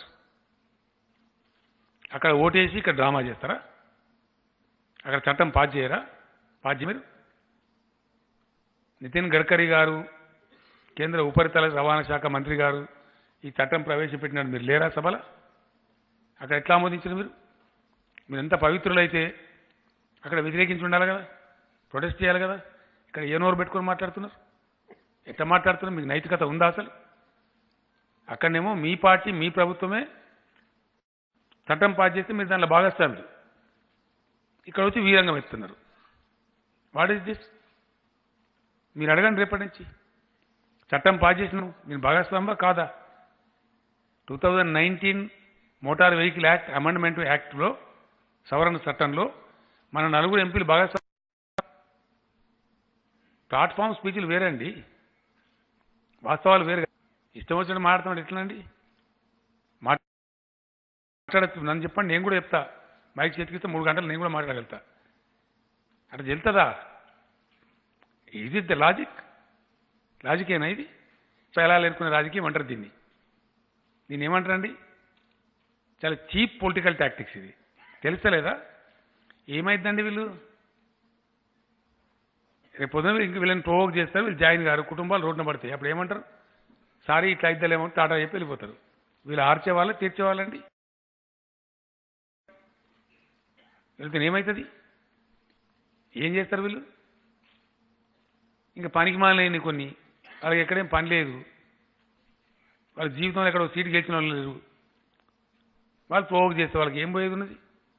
అక్కడ ఓటేసి ఇక్కడ డ్రామా చేస్తారా అక్కడ చట్టం పాస్ చేయరా పాస్ చేయ మీరు నితిన్ గడ్కరీ గారు కేంద్ర ఉపరితల రవాణా శాఖ మంత్రి గారు ఈ చట్టం ప్రవేశపెట్టినారు మీరు లేరా సభల అక్కడ ఎట్లా ఆమోదించారు మీరు మీరు ఎంత పవిత్రులైతే అక్కడ వ్యతిరేకించి ఉండాలి కదా ప్రొటెస్ట్ చేయాలి కదా ఇక్కడ ఏ నోరు పెట్టుకొని మాట్లాడుతున్నారు ఎట్లా మాట్లాడుతున్నారు మీకు నైతికత ఉందా అసలు అక్కడనేమో మీ పార్టీ మీ ప్రభుత్వమే చట్టం పాస్ చేస్తే మీరు దానిలో భాగస్వాములు ఇక్కడ వచ్చి వీరంగం ఎత్తున్నారు వాట్ ఈస్ దిస్ మీరు అడగండి రేపటి నుంచి చట్టం పాస్ చేసిన నేను భాగస్వామ్యా కాదా two thousand nineteen motor vehicle act amendment యాక్ట్లో సవరణ చట్టంలో మన నలుగురు ఎంపీలు భాగస్వామ్యం ప్లాట్ఫామ్ స్పీచ్లు వేరండి వాస్తవాలు వేరు ఇష్టం వచ్చినట్టు మాట్లాడుతున్నాడు ఎట్లండి మాట్లాడచ్చు నన్ను చెప్పండి నేను కూడా చెప్తా మైక్ చేతికిస్తే మూడు గంటలు నేను కూడా మాట్లాడగలుగుతా అట్లా చెల్తుందా ఇది ద లాజిక్ లాజికేనా ఇది పేలాలు ఎన్నుకునే రాజకీయం అంటారు దీన్ని దీన్ని ఏమంటారండి చాలా చీప్ పొలిటికల్ టాక్టిక్స్ ఇది తెలుస్తలేదా ఏమైందండి వీళ్ళు రేపు పొద్దున ఇంక వీళ్ళని ప్రోవోక్ చేస్తారు వీళ్ళు జాయిన్ గారు కుటుంబాలు రోడ్డున పడతాయి అప్పుడు ఏమంటారు సారీ ఇట్లా ఇద్దలేమో టాటా చెప్పి వెళ్ళిపోతారు వీళ్ళు ఆర్చే వాళ్ళ తీర్చే వాళ్ళండి వెళ్తే ఏమవుతుంది ఏం చేస్తారు వీళ్ళు ఇంకా పనికి మాలేని కొన్ని వాళ్ళకి ఎక్కడేం పని లేదు వాళ్ళ జీవితంలో ఎక్కడ సీటు గెలిచిన వాళ్ళు లేరు వాళ్ళు ప్రోవోక్ చేస్తే వాళ్ళకి ఏం పోయేది ఉన్నది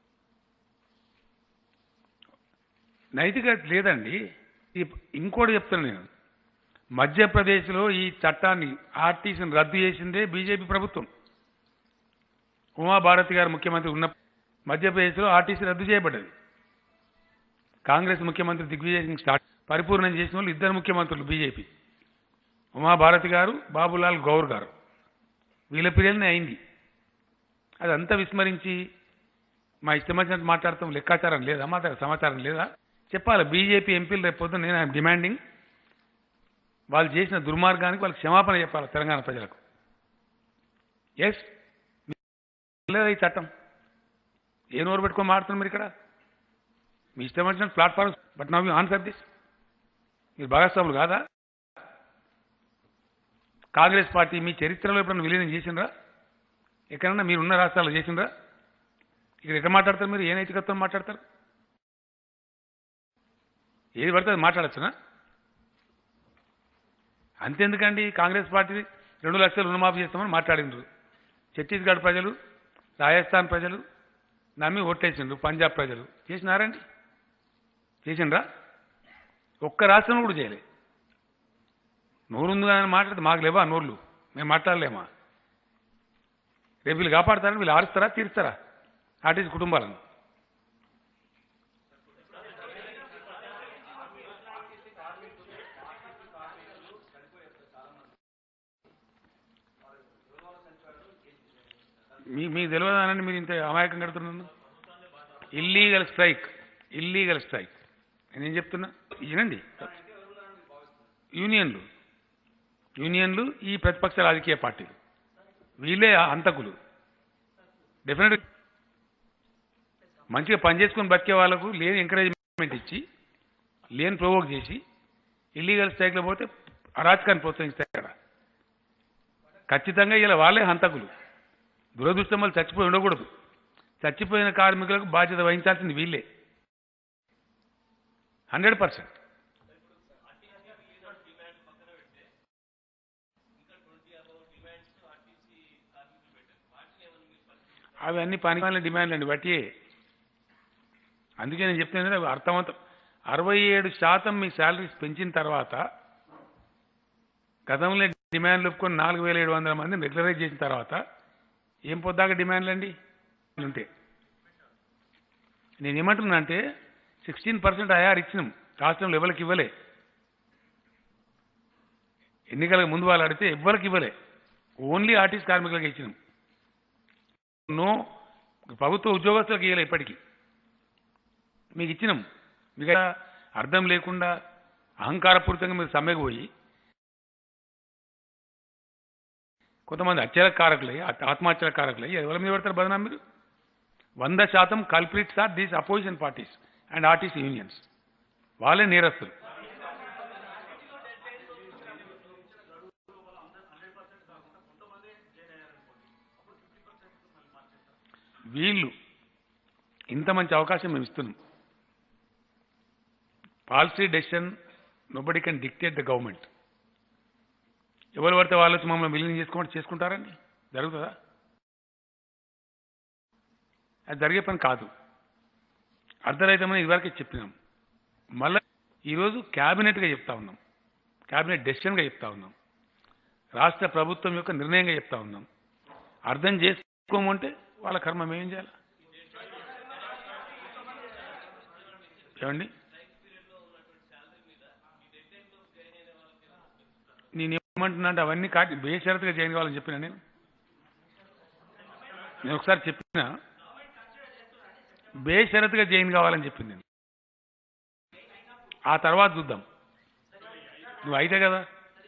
నైతికత లేదండి ఈ- ఇంకోటి చెప్తాను నేను మధ్యప్రదేశ్లో ఈ చట్టాన్ని ఆర్టీసీని రద్దు చేసిందే బీజేపీ ప్రభుత్వం ఉమాభారతి గారు ముఖ్యమంత్రి ఉన్న మధ్యప్రదేశ్లో ఆర్టీసీ రద్దు చేయబడ్డది కాంగ్రెస్ ముఖ్యమంత్రి దిగ్విజయ్ సింగ్ స్టార్ట్ పరిపూర్ణం చేసిన వాళ్ళు ఇద్దరు ముఖ్యమంత్రులు బీజేపీ ఉమాభారతి గారు బాబులాల్ గౌర్ గారు వీళ్ళ పిల్లలనే అయింది అదంతా విస్మరించి మా ఇష్టం వచ్చినట్టు మాట్లాడతాం లెక్కాచారం లేదా మా దగ్గర సమాచారం లేదా చెప్పాలి బీజేపీ ఎంపీలు రేపు పొద్దున్న నేను ఐఎమ్ డిమాండింగ్ వాళ్ళు చేసిన దుర్మార్గానికి వాళ్ళకి క్షమాపణ చెప్పాలి తెలంగాణ ప్రజలకు ఎస్ లేదా ఈ చట్టం ఏ నోరు పెట్టుకొని మాడుతున్నారు మీరు ఇక్కడ మీ ఇష్టం వచ్చిన platform but now you answer this మీరు భాగస్వాములు కాదా కాంగ్రెస్ పార్టీ మీ చరిత్రలో ఎప్పుడైనా విలీనం చేసిండ్రా ఎక్కడన్నా మీరు ఉన్న రాష్ట్రాల్లో చేసిండ్రా ఇక్కడ ఎట్లా మాట్లాడతారు మీరు ఏ నైతికత్వం మాట్లాడతారు ఏది పడితే అది మాట్లాడచ్చునా అంతెందుకండి కాంగ్రెస్ పార్టీ రెండు లక్షలు రుణమాఫీ చేస్తామని మాట్లాడిండ్రు ఛత్తీస్గఢ్ ప్రజలు రాజస్థాన్ ప్రజలు నమ్మి ఓట్లేసిండ్రు పంజాబ్ ప్రజలు చేసినారండి చేసిండ్రా ఒక్క రాష్ట్రం కూడా చేయలే నోరుంది కానీ మాట్లాడితే మాకు లేవా నోర్లు మేము మాట్లాడలేమా రేపు వీళ్ళు కాపాడతారని వీళ్ళు ఆరుస్తారా తీరుస్తారా ఆర్టీసీ కుటుంబాలను మీ మీకు తెలియదానని మీరు ఇంత అమాయకం కడుతున్నాను ఇల్లీగల్ స్ట్రైక్ ఇల్లీగల్ స్ట్రైక్ నేనేం చెప్తున్నా వినండి యూనియన్లు యూనియన్లు ఈ ప్రతిపక్ష రాజకీయ పార్టీలు వీళ్ళే హంతకులు డెఫినెట్ మంచిగా పనిచేసుకొని బతికే వాళ్ళకు లేని ఎంకరేజ్మెంట్ ఇచ్చి లేని ప్రొవోక్ చేసి ఇల్లీగల్ స్ట్రైక్లో పోతే అరాచకాన్ని ప్రోత్సహిస్తాయి కదా ఖచ్చితంగా ఇలా వాళ్ళే హంతకులు దురదృష్టం వల్ల చచ్చిపోయి ఉండకూడదు చచ్చిపోయిన కార్మికులకు బాధ్యత వహించాల్సింది వీళ్ళే హండ్రెడ్ పర్సెంట్ అవి అన్ని పనికిమాలిన డిమాండ్లు అండి బట్టి అందుకే నేను చెప్తున్నాను అవి అర్థవంతం అరవై ఏడు శాతం మీ శాలరీస్ పెంచిన తర్వాత గతంలో డిమాండ్లు ఒప్పుకొని నాలుగు వేల ఏడు వందల మందిని రెగ్యులరైజ్ చేసిన తర్వాత ఏం పొద్దాక డిమాండ్లు అండి ఉంటే నేను ఏమంటున్నా అంటే సిక్స్టీన్ పర్సెంట్ ఐఆర్ ఇచ్చినాం రాష్ట్రంలో ఎవరికి ఇవ్వలే ఎన్నికలకు ముందు వాళ్ళు అడిగితే ఎవ్వరికి ఇవ్వలే ఓన్లీ ఆర్టిస్ట్ కార్మికులకు ఇచ్చినాం నో ప్రభుత్వ ఉద్యోగస్తులకు ఇవ్వలే ఇప్పటికీ మీకు ఇచ్చినాం మీకు అర్థం లేకుండా అహంకారపూరితంగా మీరు సమ్మెకు పోయి కొంతమంది హత్యల కారకులై ఆత్- ఆత్మహత్యల కారకులై ఎవరి మీద పెడతారు బదనా మీరు వంద శాతం culprits are these opposition parties and RTC unions వాళ్ళే నేరస్తులు వీళ్ళు ఇంత మంచి అవకాశం మేము ఇస్తున్నాం policy decision nobody can dictate the government ఎవరు పడితే వాళ్ళు వచ్చి మమ్మల్ని విలీనం చేసుకోమని చేసుకుంటారండి జరుగుతుందా అది జరిగే పని కాదు అర్ధరహితమని ఇదివరకే చెప్పినాం మళ్ళీ ఈరోజు క్యాబినెట్గా చెప్తా ఉన్నాం క్యాబినెట్ డెసిషన్గా చెప్తా ఉన్నాం రాష్ట్ర ప్రభుత్వం యొక్క నిర్ణయంగా చెప్తా ఉన్నాం అర్థం చేసుకోమంటే వాళ్ళ కర్మ మేమేం చేయాలి ఏమండి నేను ఏమంటున్నా అంటే అవన్నీ కాటి బేషరతుగా జాయిన్ కావాలని చెప్పిన నేను నేను ఒకసారి చెప్పిన బేషరతుగా జాయిన్ కావాలని చెప్పింది నేను ఆ తర్వాత చూద్దాం నువ్వు అయితే కదా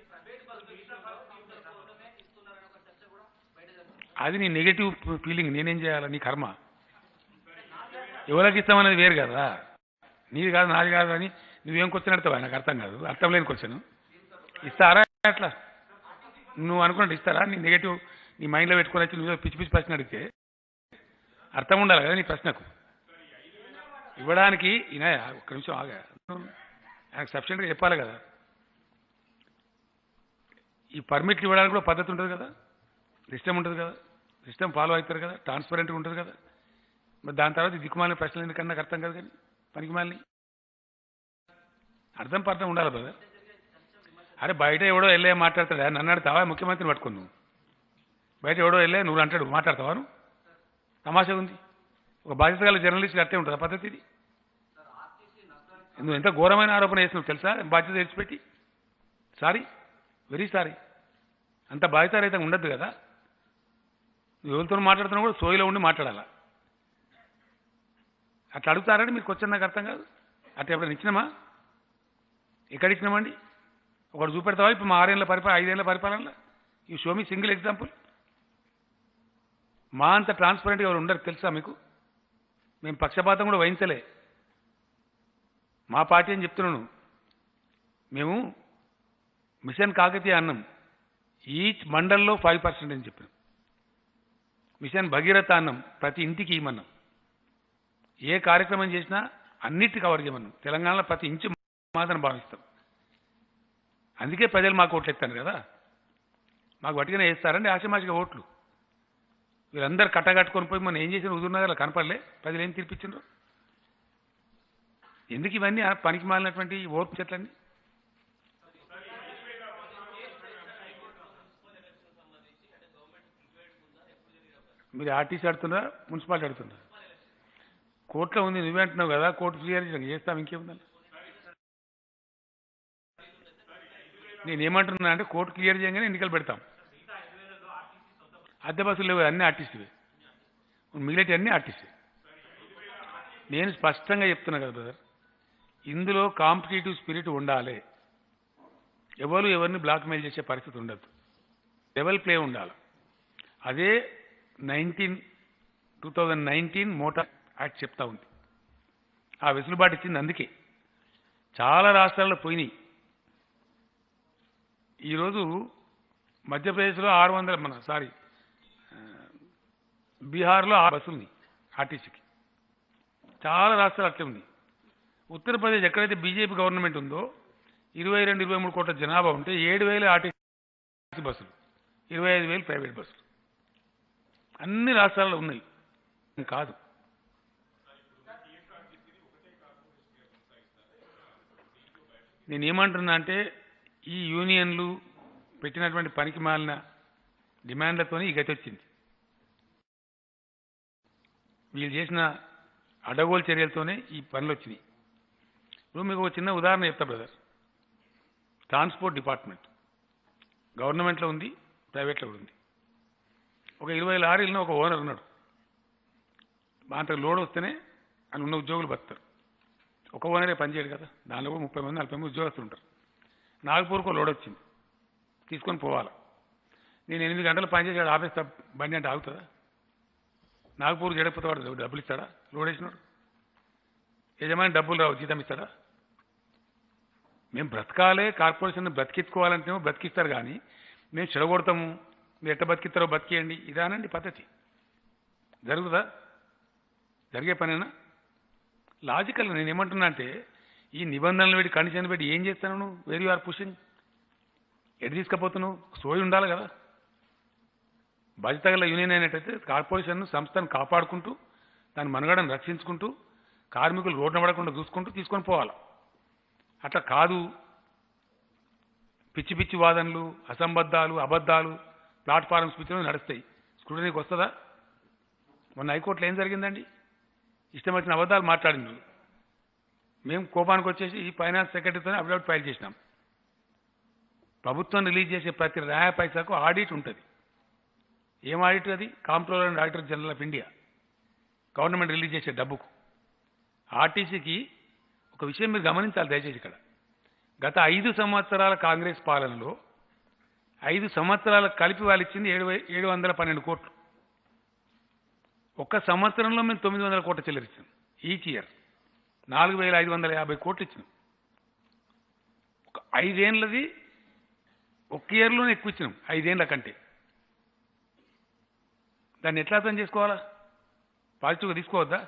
అది నీ నెగటివ్ ఫీలింగ్ నేనేం చేయాలి నీ కర్మ ఎవరికి ఇస్తామనేది వేరు కదా నీది కాదు నాది కాదు అని నువ్వేం క్వశ్చన్ అడతావా నాకు అర్థం కాదు అర్థం లేని క్వశ్చన్ ఇస్తారా అట్లా నువ్వు అనుకున్నట్టు ఇస్తారా నీ నెగటివ్ నీ మైండ్లో పెట్టుకొని వచ్చి నువ్వు పిచ్చి పిచ్చి ప్రశ్న అడిగితే అర్థం ఉండాలి కదా నీ ప్రశ్నకు ఇవ్వడానికి ఈయన ఒక్క నిమిషం ఆగా ఆయనకు సఫిషియెంట్గా చెప్పాలి కదా ఈ పర్మిట్లు ఇవ్వడానికి కూడా పద్ధతి ఉంటుంది కదా సిస్టమ్ ఉంటుంది కదా సిస్టమ్ ఫాలో అవుతారు కదా ట్రాన్స్పరెంట్గా ఉంటుంది కదా మరి దాని తర్వాత ఈ దిక్కుమాలిన ప్రశ్నలు ఎందుకన్నా నాకు అర్థం కాదు కానీ పనికిమాలిని అర్థం పర్థం ఉండాలి బ్రదర్ అరే బయట ఎవడో వెళ్ళే మాట్లాడతాడా నన్ను అడుగుతావా ముఖ్యమంత్రిని పట్టుకుని నువ్వు బయట ఎవడో వెళ్ళే నువ్వు అంటాడు మాట్లాడతావా నువ్వు తమాషా ఉంది ఒక బాధ్యత గల జర్నలిస్ట్ అట్టే ఉంటుంది ఆ పద్ధతి ఇది నువ్వు ఎంత ఘోరమైన ఆరోపణ చేసినావు తెలుసా బాధ్యత తెచ్చిపెట్టి సారీ వెరీ సారీ అంత బాధ్యతారహితంగా ఉండద్దు కదా నువ్వు ఎవరితో మాట్లాడుతున్నా కూడా సోయిలో ఉండి మాట్లాడాలా అట్లా అడుగుతారని మీకు వచ్చిన నాకు అర్థం కాదు అట్లా ఎప్పుడైనా ఇచ్చినామా ఎక్కడ ఇచ్చినామండి ఒకటి చూపెడతావా ఇప్పుడు మా ఆరేళ్ళ పరిపాలన ఐదేళ్ల పరిపాలనలో ఈ షో మీ సింగిల్ ఎగ్జాంపుల్ మా అంత ట్రాన్స్పరెంట్గా ఎవరు ఉండరు తెలుసా మీకు మేము పక్షపాతం కూడా వహించలే మా పార్టీ అని చెప్తున్నాను మేము మిషన్ కాకతీయ అన్నం ఈచ్ మండల్లో ఫైవ్ పర్సెంట్ అని చెప్పాం మిషన్ భగీరథ అన్నం ప్రతి ఇంటికి ఇవ్వమన్నాం ఏ కార్యక్రమం చేసినా అన్నిటి కవర్ చేయమన్నాం తెలంగాణలో ప్రతి ఇంచు మాత్రం భావిస్తాం అందుకే ప్రజలు మాకు ఓట్లు ఎత్తాను కదా మాకు వట్టిగానే వేస్తారండి ఆశమాషిగా ఓట్లు వీళ్ళందరూ కట్టగట్టుకొని పోయి మనం ఏం చేసిన హుజూర్నగర్లో కనపడలే ప్రజలు ఏం తీర్పిచ్చిండ్రు ఎందుకు ఇవన్నీ ఆ పనికి మాలినటువంటి ఓర్పు చెట్లన్నీ మీరు ఆర్టీసీ అడుతున్నారా మున్సిపాలిటీ అడుతున్నారా కోర్టులో ఉంది నువ్వే అంటున్నావు కదా కోర్టు క్లియర్ చేస్తాం ఇంకేముందని నేను ఏమంటున్నా అంటే కోర్టు క్లియర్ చేయగానే ఎన్నికలు పెడతాం అద్దె బస్సులు లేవు అన్ని ఆర్టిస్టువే మిగిలిటి అన్ని ఆర్టిస్టే నేను స్పష్టంగా చెప్తున్నా కదా బ్రదర్ ఇందులో కాంపిటేటివ్ స్పిరిట్ ఉండాలి ఎవరు ఎవరిని బ్లాక్మెయిల్ చేసే పరిస్థితి ఉండదు లెవెల్ ప్లే ఉండాలి అదే nineteen two thousand nineteen motor act చెప్తా ఉంది ఆ వెసులుబాటు ఇచ్చింది అందుకే చాలా రాష్ట్రాల్లో పోయినాయి ఈరోజు మధ్యప్రదేశ్లో ఆరు వందల మన సారీ ఆ, బీహార్లో ఆరు బస్సులున్నాయి ఆర్టీసీకి చాలా రాష్ట్రాలు అట్లే ఉంది ఉత్తరప్రదేశ్ ఎక్కడైతే బీజేపీ గవర్నమెంట్ ఉందో ఇరవై రెండు ఇరవై మూడు కోట్ల జనాభా ఉంటే ఏడు వేల ఆర్టీసీ బస్సులు ఇరవై ఐదు వేలు ప్రైవేట్ బస్సులు అన్ని రాష్ట్రాల్లో ఉన్నాయి కాదు నేను ఏమంటున్నా అంటే ఈ యూనియన్లు పెట్టినటువంటి పనికి మాలిన డిమాండ్లతోనే ఈ గతి వచ్చింది వీళ్ళు చేసిన అడగోలు చర్యలతోనే ఈ పనులు వచ్చినాయి ఇప్పుడు మీకు ఒక చిన్న ఉదాహరణ చెప్తా బ్రదర్ ట్రాన్స్పోర్ట్ డిపార్ట్మెంట్ గవర్నమెంట్లో ఉంది ప్రైవేట్లో కూడా ఉంది ఒక ఇరవై లారీలను ఒక ఓనర్ ఉన్నాడు అంత లోడ్ వస్తేనే అని ఉన్న ఉద్యోగులు బతుకుతారు ఒక ఓనరే పనిచేయడు కదా దానిలో కూడా ముప్పై మంది నలభై మంది ఉద్యోగస్తులు ఉంటారు నాగపూర్కు లోడ్ వచ్చింది తీసుకొని పోవాలి నేను ఎనిమిది గంటలు పనిచేసాడు ఆపేస్తా బండి అంటే ఆగుతుందా నాగపూర్కి ఎడకపోతే వాడు డబ్బులు ఇస్తాడా లోడ్ వేసినాడు యజమాని డబ్బులు రావు జీతం ఇస్తాడా మేము బ్రతకాలే కార్పొరేషన్ బ్రతికించుకోవాలంటేమో బ్రతికిస్తారు కానీ మేము చెడగొడతాము మీరు ఎట్ట బతికిస్తారో బతికేయండి ఇదానండి పద్ధతి జరుగుతుందా జరిగే పనేనా లాజికల్ నేను ఏమంటున్నా అంటే ఈ నిబంధనలు పెట్టి కండిషన్ పెట్టి ఏం చేస్తాను నువ్వు వేర్ యు ఆర్ పుషింగ్ ఎటు తీసుకపోతున్నావు సోయి ఉండాలి కదా బాధ్యత గల యూనియన్ అయినట్టయితే కార్పొరేషన్ సంస్థను కాపాడుకుంటూ దాని మనుగడను రక్షించుకుంటూ కార్మికులు రోడ్డు పడకుండా చూసుకుంటూ తీసుకొని పోవాలి అట్లా కాదు పిచ్చి పిచ్చి వాదనలు అసంబద్ధాలు అబద్ధాలు ప్లాట్ఫారం స్పీచ్లు నడుస్తాయి స్క్రూటనీకి వస్తుందా మొన్న హైకోర్టులో ఏం జరిగిందండి ఇష్టం వచ్చిన అబద్ధాలు మాట్లాడింది మేము కోపానికి వచ్చేసి ఈ ఫైనాన్స్ సెక్రటరీతో అఫిడవిట్ ఫైల్ చేసినాం ప్రభుత్వం రిలీజ్ చేసే ప్రతి న్యాయ పైసాకు ఆడిట్ ఉంటుంది ఏం ఆడిట్ అది comptroller and auditor general of India government release చేసే డబ్బుకు ఆర్టీసీకి ఒక విషయం మీరు గమనించాలి దయచేసి ఇక్కడ గత ఐదు సంవత్సరాల కాంగ్రెస్ పాలనలో ఐదు సంవత్సరాల కలిపి వాళ్ళు ఇచ్చింది ఏడు వై- ఏడు వందల పన్నెండు కోట్లు ఒక్క సంవత్సరంలో మేము తొమ్మిది వందల కోట్ల చెల్లించాం ఈచ్ ఇయర్ నాలుగు వేల ఐదు వందల యాభై కోట్లు ఇచ్చినాం ఒక ఐదేళ్లది ఒక్క ఇయర్లోనే ఎక్కువ ఇచ్చినాం ఐదేళ్ల కంటే దాన్ని ఎట్లా అర్థం చేసుకోవాలా పాజిటివ్గా తీసుకోవద్దా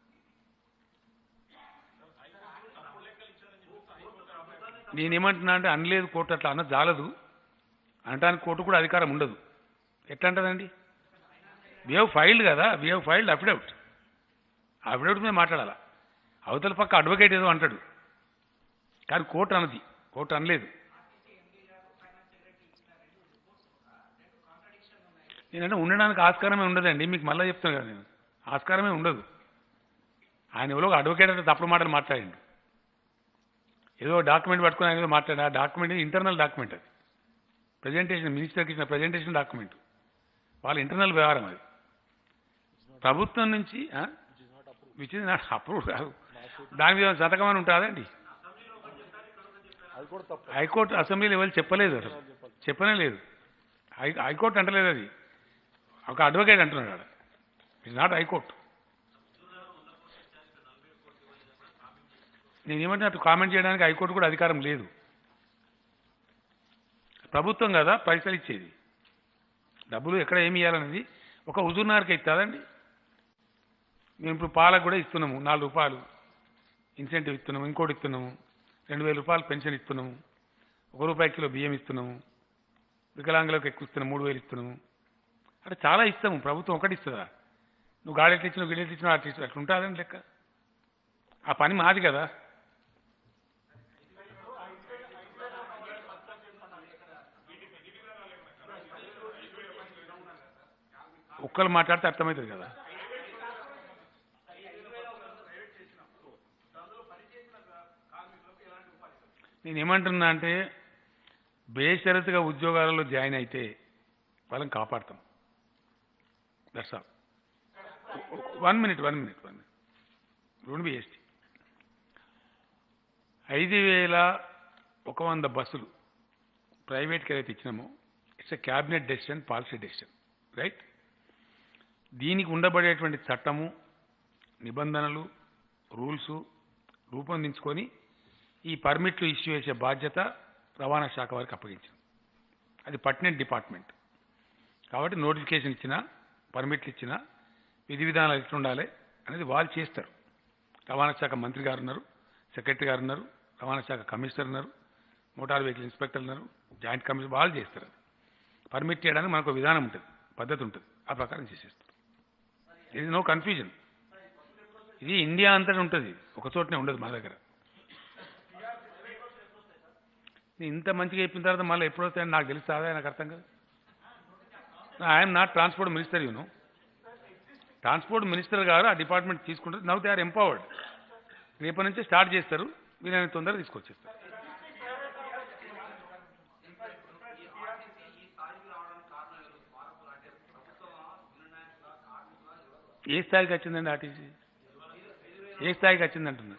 నేనేమంటున్నా అంటే అనలేదు కోర్టు అట్లా అన్న జాలదు అనటానికి కోర్టు కూడా అధికారం ఉండదు ఎట్లా అంటదండి వి హ్యావ్ ఫైల్డ్ కదా we have filed affidavit affidavit మీద మాట్లాడాలా అవతల పక్క అడ్వకేట్ ఏదో అంటాడు కానీ కోర్టు అనది కోర్టు అనలేదు నేనంటే ఉండడానికి ఆస్కారమే ఉండదండి మీకు మళ్ళీ చెప్తాను కదా నేను ఆస్కారమే ఉండదు ఆయన ఎవరో అడ్వకేట్ అంటే తప్పుడు మాటలు మాట్లాడండి ఏదో డాక్యుమెంట్ పట్టుకుని ఆయన ఏదో మాట్లాడి ఆ డాక్యుమెంట్ ఇంటర్నల్ డాక్యుమెంట్ అది ప్రజెంటేషన్ మినిస్టర్కి ఇచ్చిన ప్రజెంటేషన్ డాక్యుమెంట్ వాళ్ళ ఇంటర్నల్ వ్యవహారం అది ప్రభుత్వం నుంచి విచ్ ఇస్ నాట్ అప్రూవ్ కాదు దాని మీద శతకం అని ఉంటుందండి అది కూడా తప్పు హైకోర్టు అసెంబ్లీలో ఎవరు చెప్పలేదు అసలు చెప్పనే లేదు హై హైకోర్టు అంటలేదు అది ఒక అడ్వకేట్ అంటున్నాడు ఆడ ఇట్స్ నాట్ హైకోర్టు నేను ఏమంటే అటు కామెంట్ చేయడానికి హైకోర్టు కూడా అధికారం లేదు ప్రభుత్వం కదా పైసలు ఇచ్చేది డబ్బులు ఎక్కడ ఏమి ఇవ్వాలనేది ఒక హుజూర్నార్కి ఇస్తుందండి మేము ఇప్పుడు పాలకు కూడా ఇస్తున్నాము నాలుగు రూపాయలు ఇన్సెంటివ్ ఇస్తున్నాము ఇంకోటి ఇస్తున్నాము రెండు వేల రూపాయలు పెన్షన్ ఇస్తున్నాము ఒక రూపాయి కిలో బియ్యం ఇస్తున్నాము వికలాంగులకు ఎక్కువ ఇస్తున్నాము మూడు వేలు ఇస్తున్నాము అంటే చాలా ఇస్తాము ప్రభుత్వం ఒకటి ఇస్తుందా నువ్వు గాడెట్లు ఇచ్చినావు గిడెట్లు ఇచ్చినావు అట్లా ఇచ్చినావు అట్లా ఉంటుందని లెక్క ఆ పని మాది కదా ఒక్కరు మాట్లాడితే అర్థమవుతుంది కదా నేను ఏమంటున్నా అంటే బేషరతుగా ఉద్యోగాలలో జాయిన్ అయితే వాళ్ళని కాపాడతాం that's all one minute one minute one minute రెండు బిఎస్టీ ఐదు వేల ఒక వంద బస్సులు ప్రైవేట్కి ఏదైతే ఇచ్చినామో it's a cabinet decision policy decision right దీనికి ఉండబడేటువంటి చట్టము నిబంధనలు రూల్స్ రూపొందించుకొని ఈ పర్మిట్లు ఇష్యూ చేసే బాధ్యత రవాణా శాఖ వారికి అప్పగించింది అది పర్టినెంట్ డిపార్ట్మెంట్ కాబట్టి నోటిఫికేషన్ ఇచ్చినా పర్మిట్లు ఇచ్చినా విధి విధానాలు ఎట్లుండాలి అనేది వాళ్ళు చేస్తారు రవాణా శాఖ మంత్రి గారు ఉన్నారు సెక్రటరీ గారు ఉన్నారు రవాణా శాఖ కమిషనర్ ఉన్నారు మోటార్ వెహికల్ ఇన్స్పెక్టర్ ఉన్నారు జాయింట్ కమిషనర్ వాళ్ళు చేస్తారు అది పర్మిట్ చేయడానికి మనకు ఒక విధానం ఉంటుంది పద్ధతి ఉంటుంది ఆ ప్రకారం చేసేస్తారు ఇది నో కన్ఫ్యూజన్ ఇది ఇండియా అంతటా ఉంటుంది ఒక చోటనే ఉండదు మా దగ్గర నేను ఇంత మంచిగా చెప్పిన తర్వాత మళ్ళీ ఎప్పుడు వస్తాయని నాకు తెలుస్తుందా నాకు అర్థం కాదు I'm not transport minister you know transport minister గారు ఆ డిపార్ట్మెంట్ తీసుకుంటారు నవ్ దే ఆర్ ఎంపవర్డ్ రేపటి నుంచి స్టార్ట్ చేస్తారు వీలైన తొందరగా తీసుకొచ్చేస్తారు ఏ స్థాయికి వచ్చిందండి ఆర్టీసీ ఏ స్థాయికి వచ్చింది అంటున్నా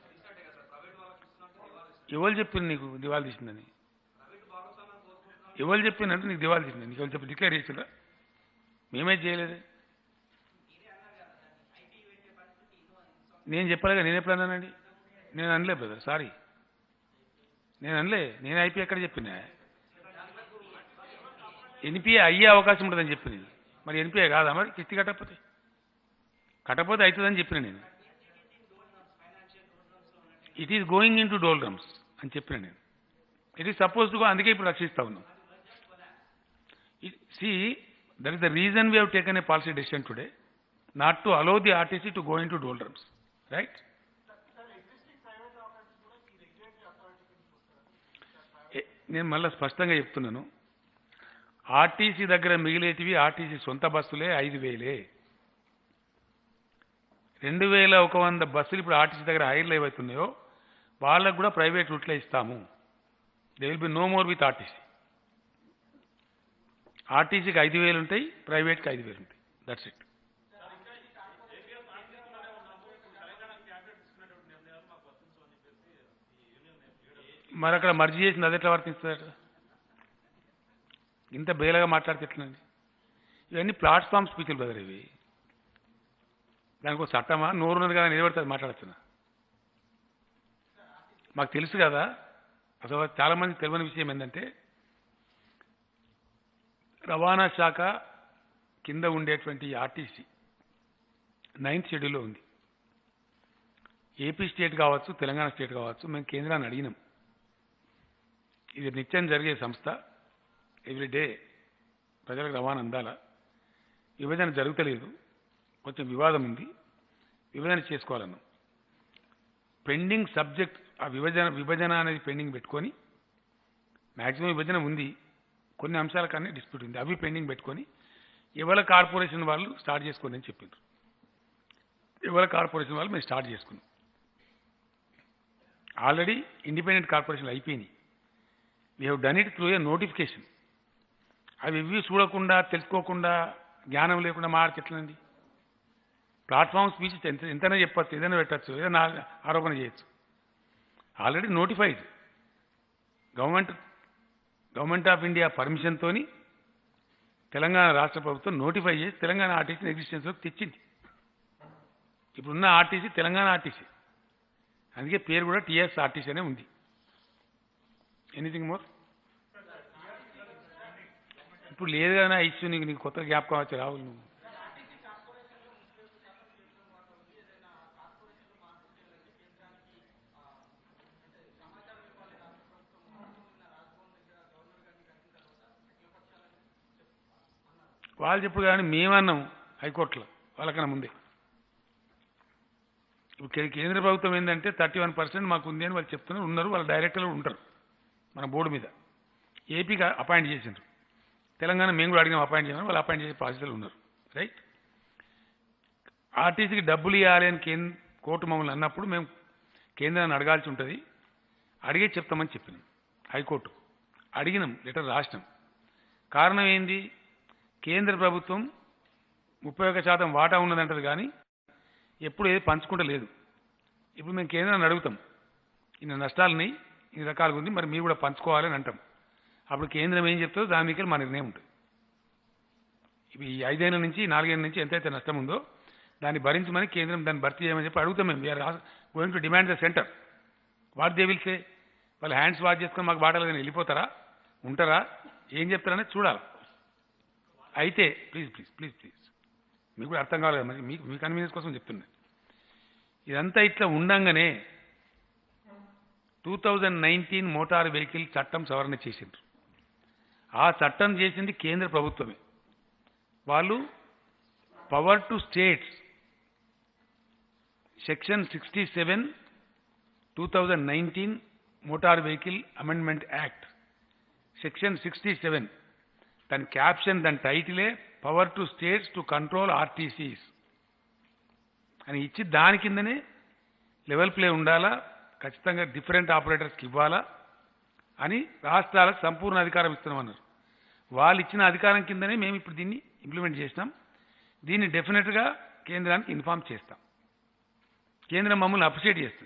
ఎవరు చెప్పింది నీకు దివాళి తీసిందని ఎవరు చెప్పిందంటే నీకు దివాళి తీసింది నీకు ఎవరు చెప్పి డిక్లేర్ చేసిందా మేమే చేయలేదు నేను చెప్పలేగా నేను ఎప్పుడు అన్నానండి నేను అనలే బ్రదర్ సారీ నేను అనలే నేను అయిపోయి ఎక్కడ చెప్పినా ఎన్పిఏ అయ్యే అవకాశం ఉంటుందని చెప్పింది మరి ఎన్పిఏ కాదా మరి కిస్తి కట్టకపోతే కట్టకపోతే అవుతుందని చెప్పిన నేను it is going into doldrums అని చెప్పిన నేను ఇట్ ఈస్ సపోజ్ టు అందుకే ఇప్పుడు రక్షిస్తా ఉన్నాం see that is the reason we have taken a policy decision today not to allow the RTC to go into doldrums right నేను మళ్ళీ స్పష్టంగా చెప్తున్నాను ఆర్టీసీ దగ్గర మిగిలేటివి ఆర్టీసీ సొంత బస్సులే ఐదు వేలే రెండు వేల ఒక వంద బస్సులు ఇప్పుడు ఆర్టీసీ దగ్గర హైర్లు ఏవైతున్నాయో వాళ్ళకు కూడా ప్రైవేట్ రూట్లో ఇస్తాము they will be no more with RTC ఆర్టీసీకి ఐదు వేలు ఉంటాయి ప్రైవేట్కి ఐదు వేలు ఉంటాయి దట్స్ ఇట్ మరి అక్కడ మర్జీ చేసింది అది ఎట్లా వర్తిస్తుందట ఇంత బేలగా మాట్లాడితే ఎట్లండి ఇవన్నీ ప్లాట్ఫామ్ స్పీచ్లు బ్రదర్ ఇవి దానికి ఒక చట్టమా నోరున్నది కదా నిలబడుతుంది మాట్లాడుతున్నా మాకు తెలుసు కదా అసలు చాలా మంది తెలియని విషయం ఏంటంటే రవాణా శాఖ కింద ఉండేటువంటి ఆర్టీసీ నైన్త్ షెడ్యూల్లో ఉంది ఏపీ స్టేట్ కావచ్చు తెలంగాణ స్టేట్ కావచ్చు మేము కేంద్రాన్ని అడిగినాం ఇది నిత్యం జరిగే సంస్థ ఎవ్రీ డే ప్రజలకు రవాణా అందాల విభజన జరుగుతలేదు కొంచెం వివాదం ఉంది విభజన చేసుకోవాలన్నాం పెండింగ్ సబ్జెక్ట్ ఆ విభజన విభజన అనేది పెండింగ్ పెట్టుకొని మ్యాక్సిమం విభజన ఉంది కొన్ని అంశాల కానీ డిస్ప్యూట్ ఉంది అవి పెండింగ్ పెట్టుకొని ఇవాళ కార్పొరేషన్ వాళ్ళు స్టార్ట్ చేసుకోండి అని చెప్పిండ్రు ఇవాళ కార్పొరేషన్ వాళ్ళు మేము స్టార్ట్ చేసుకున్నాం ఆల్రెడీ ఇండిపెండెంట్ కార్పొరేషన్లు అయిపోయినాయి we have done it through a notification అవి ఇవి చూడకుండా తెలుసుకోకుండా జ్ఞానం లేకుండా మాట్లాడితే ఎట్లండి ప్లాట్ఫామ్ స్పీచ్ ఎంత ఎంతైనా చెప్పచ్చు ఏదైనా పెట్టచ్చు ఏదైనా ఆరోపణ చేయొచ్చు already notified government government of India పర్మిషన్తోని తెలంగాణ రాష్ట్ర ప్రభుత్వం నోటిఫై చేసి తెలంగాణ ఆర్టీసీని ఎగ్జిస్టెన్స్లోకి తెచ్చింది ఇప్పుడున్న ఆర్టీసీ తెలంగాణ ఆర్టీసీ అందుకే పేరు కూడా టీఎస్ ఆర్టీసీ అనే ఉంది ఎనీథింగ్ మోర్ ఇప్పుడు లేదు కదా ఇష్యూ నీకు నీకు కొత్త జ్ఞాపకం వచ్చి రావులు నువ్వు వాళ్ళు చెప్పుడు కానీ మేమన్నాం హైకోర్టులో వాళ్ళకన్నా ముందే ఇప్పుడు కే- కేంద్ర ప్రభుత్వం ఏంటంటే థర్టీ వన్ పర్సెంట్ మాకు ఉంది అని వాళ్ళు చెప్తున్నారు ఉన్నారు వాళ్ళ డైరెక్టర్లు ఉంటారు మన బోర్డు మీద ఏపీకి అపాయింట్ చేసిండ్రు తెలంగాణ మేము కూడా అడిగినాం అపాయింట్ చేయమని వాళ్ళు అపాయింట్ చేసే ప్రాసెస్లో ఉన్నారు రైట్ ఆర్టీసీకి డబ్బులు ఇవ్వాలి అని కేంద్ర కోర్టు మమ్మల్ని అన్నప్పుడు మేము కేంద్రాన్ని అడగాల్సి ఉంటుంది అడిగే చెప్తామని చెప్పినాం హైకోర్టు అడిగినాం లెటర్ రాసినాం కారణం ఏంది కేంద్ర ప్రభుత్వం ముప్పై ఒక్క శాతం వాటా ఉన్నదంటది కానీ ఎప్పుడు ఏది పంచుకుంటలేదు ఇప్పుడు మేము కేంద్రాన్ని అడుగుతాం ఇన్ని నష్టాలని ఇన్ని రకాలుగా ఉంది మరి మీరు కూడా పంచుకోవాలని అంటాం అప్పుడు కేంద్రం ఏం చెప్తుందో దాని మీద మన నిర్ణయం ఉంటుంది ఇవి ఈ ఐదేళ్ల నుంచి నాలుగేళ్ల నుంచి ఎంతైతే నష్టం ఉందో దాన్ని భరించమని కేంద్రం దాన్ని భర్తీ చేయమని చెప్పి అడుగుతాం మేము we are going to demand the centre what they will say వాళ్ళు హ్యాండ్స్ వాష్ చేసుకొని మాకు బాటలు కానీ వెళ్ళిపోతారా ఉంటారా ఏం చెప్తారనేది చూడాలి అయితే ప్లీజ్ ప్లీజ్ ప్లీజ్ ప్లీజ్ మీకు కూడా అర్థం కావాలి కదా మరి మీకు మీ కన్వీనియన్స్ కోసం చెప్తున్నా ఇదంతా ఇట్లా ఉండంగానే two thousand nineteen motor vehicle చట్టం సవరణ చేసిండ్రు ఆ చట్టం చేసింది కేంద్ర ప్రభుత్వమే వాళ్ళు power to states section sixty seven two thousand nineteen motor vehicle amendment act section sixty seven దాని క్యాప్షన్ దాని టైటిలే power to states to control RTCs అని ఇచ్చి దాని కిందనే లెవెల్ ప్లే ఉండాలా ఖచ్చితంగా డిఫరెంట్ ఆపరేటర్స్కి ఇవ్వాలా అని రాష్ట్రాలకు సంపూర్ణ అధికారం ఇస్తున్నామన్నారు వాళ్ళు ఇచ్చిన అధికారం కిందనే మేము ఇప్పుడు దీన్ని ఇంప్లిమెంట్ చేసినాం దీన్ని డెఫినెట్గా కేంద్రానికి ఇన్ఫామ్ చేస్తాం కేంద్రం మమ్మల్ని అప్రిషియేట్ చేస్తుంది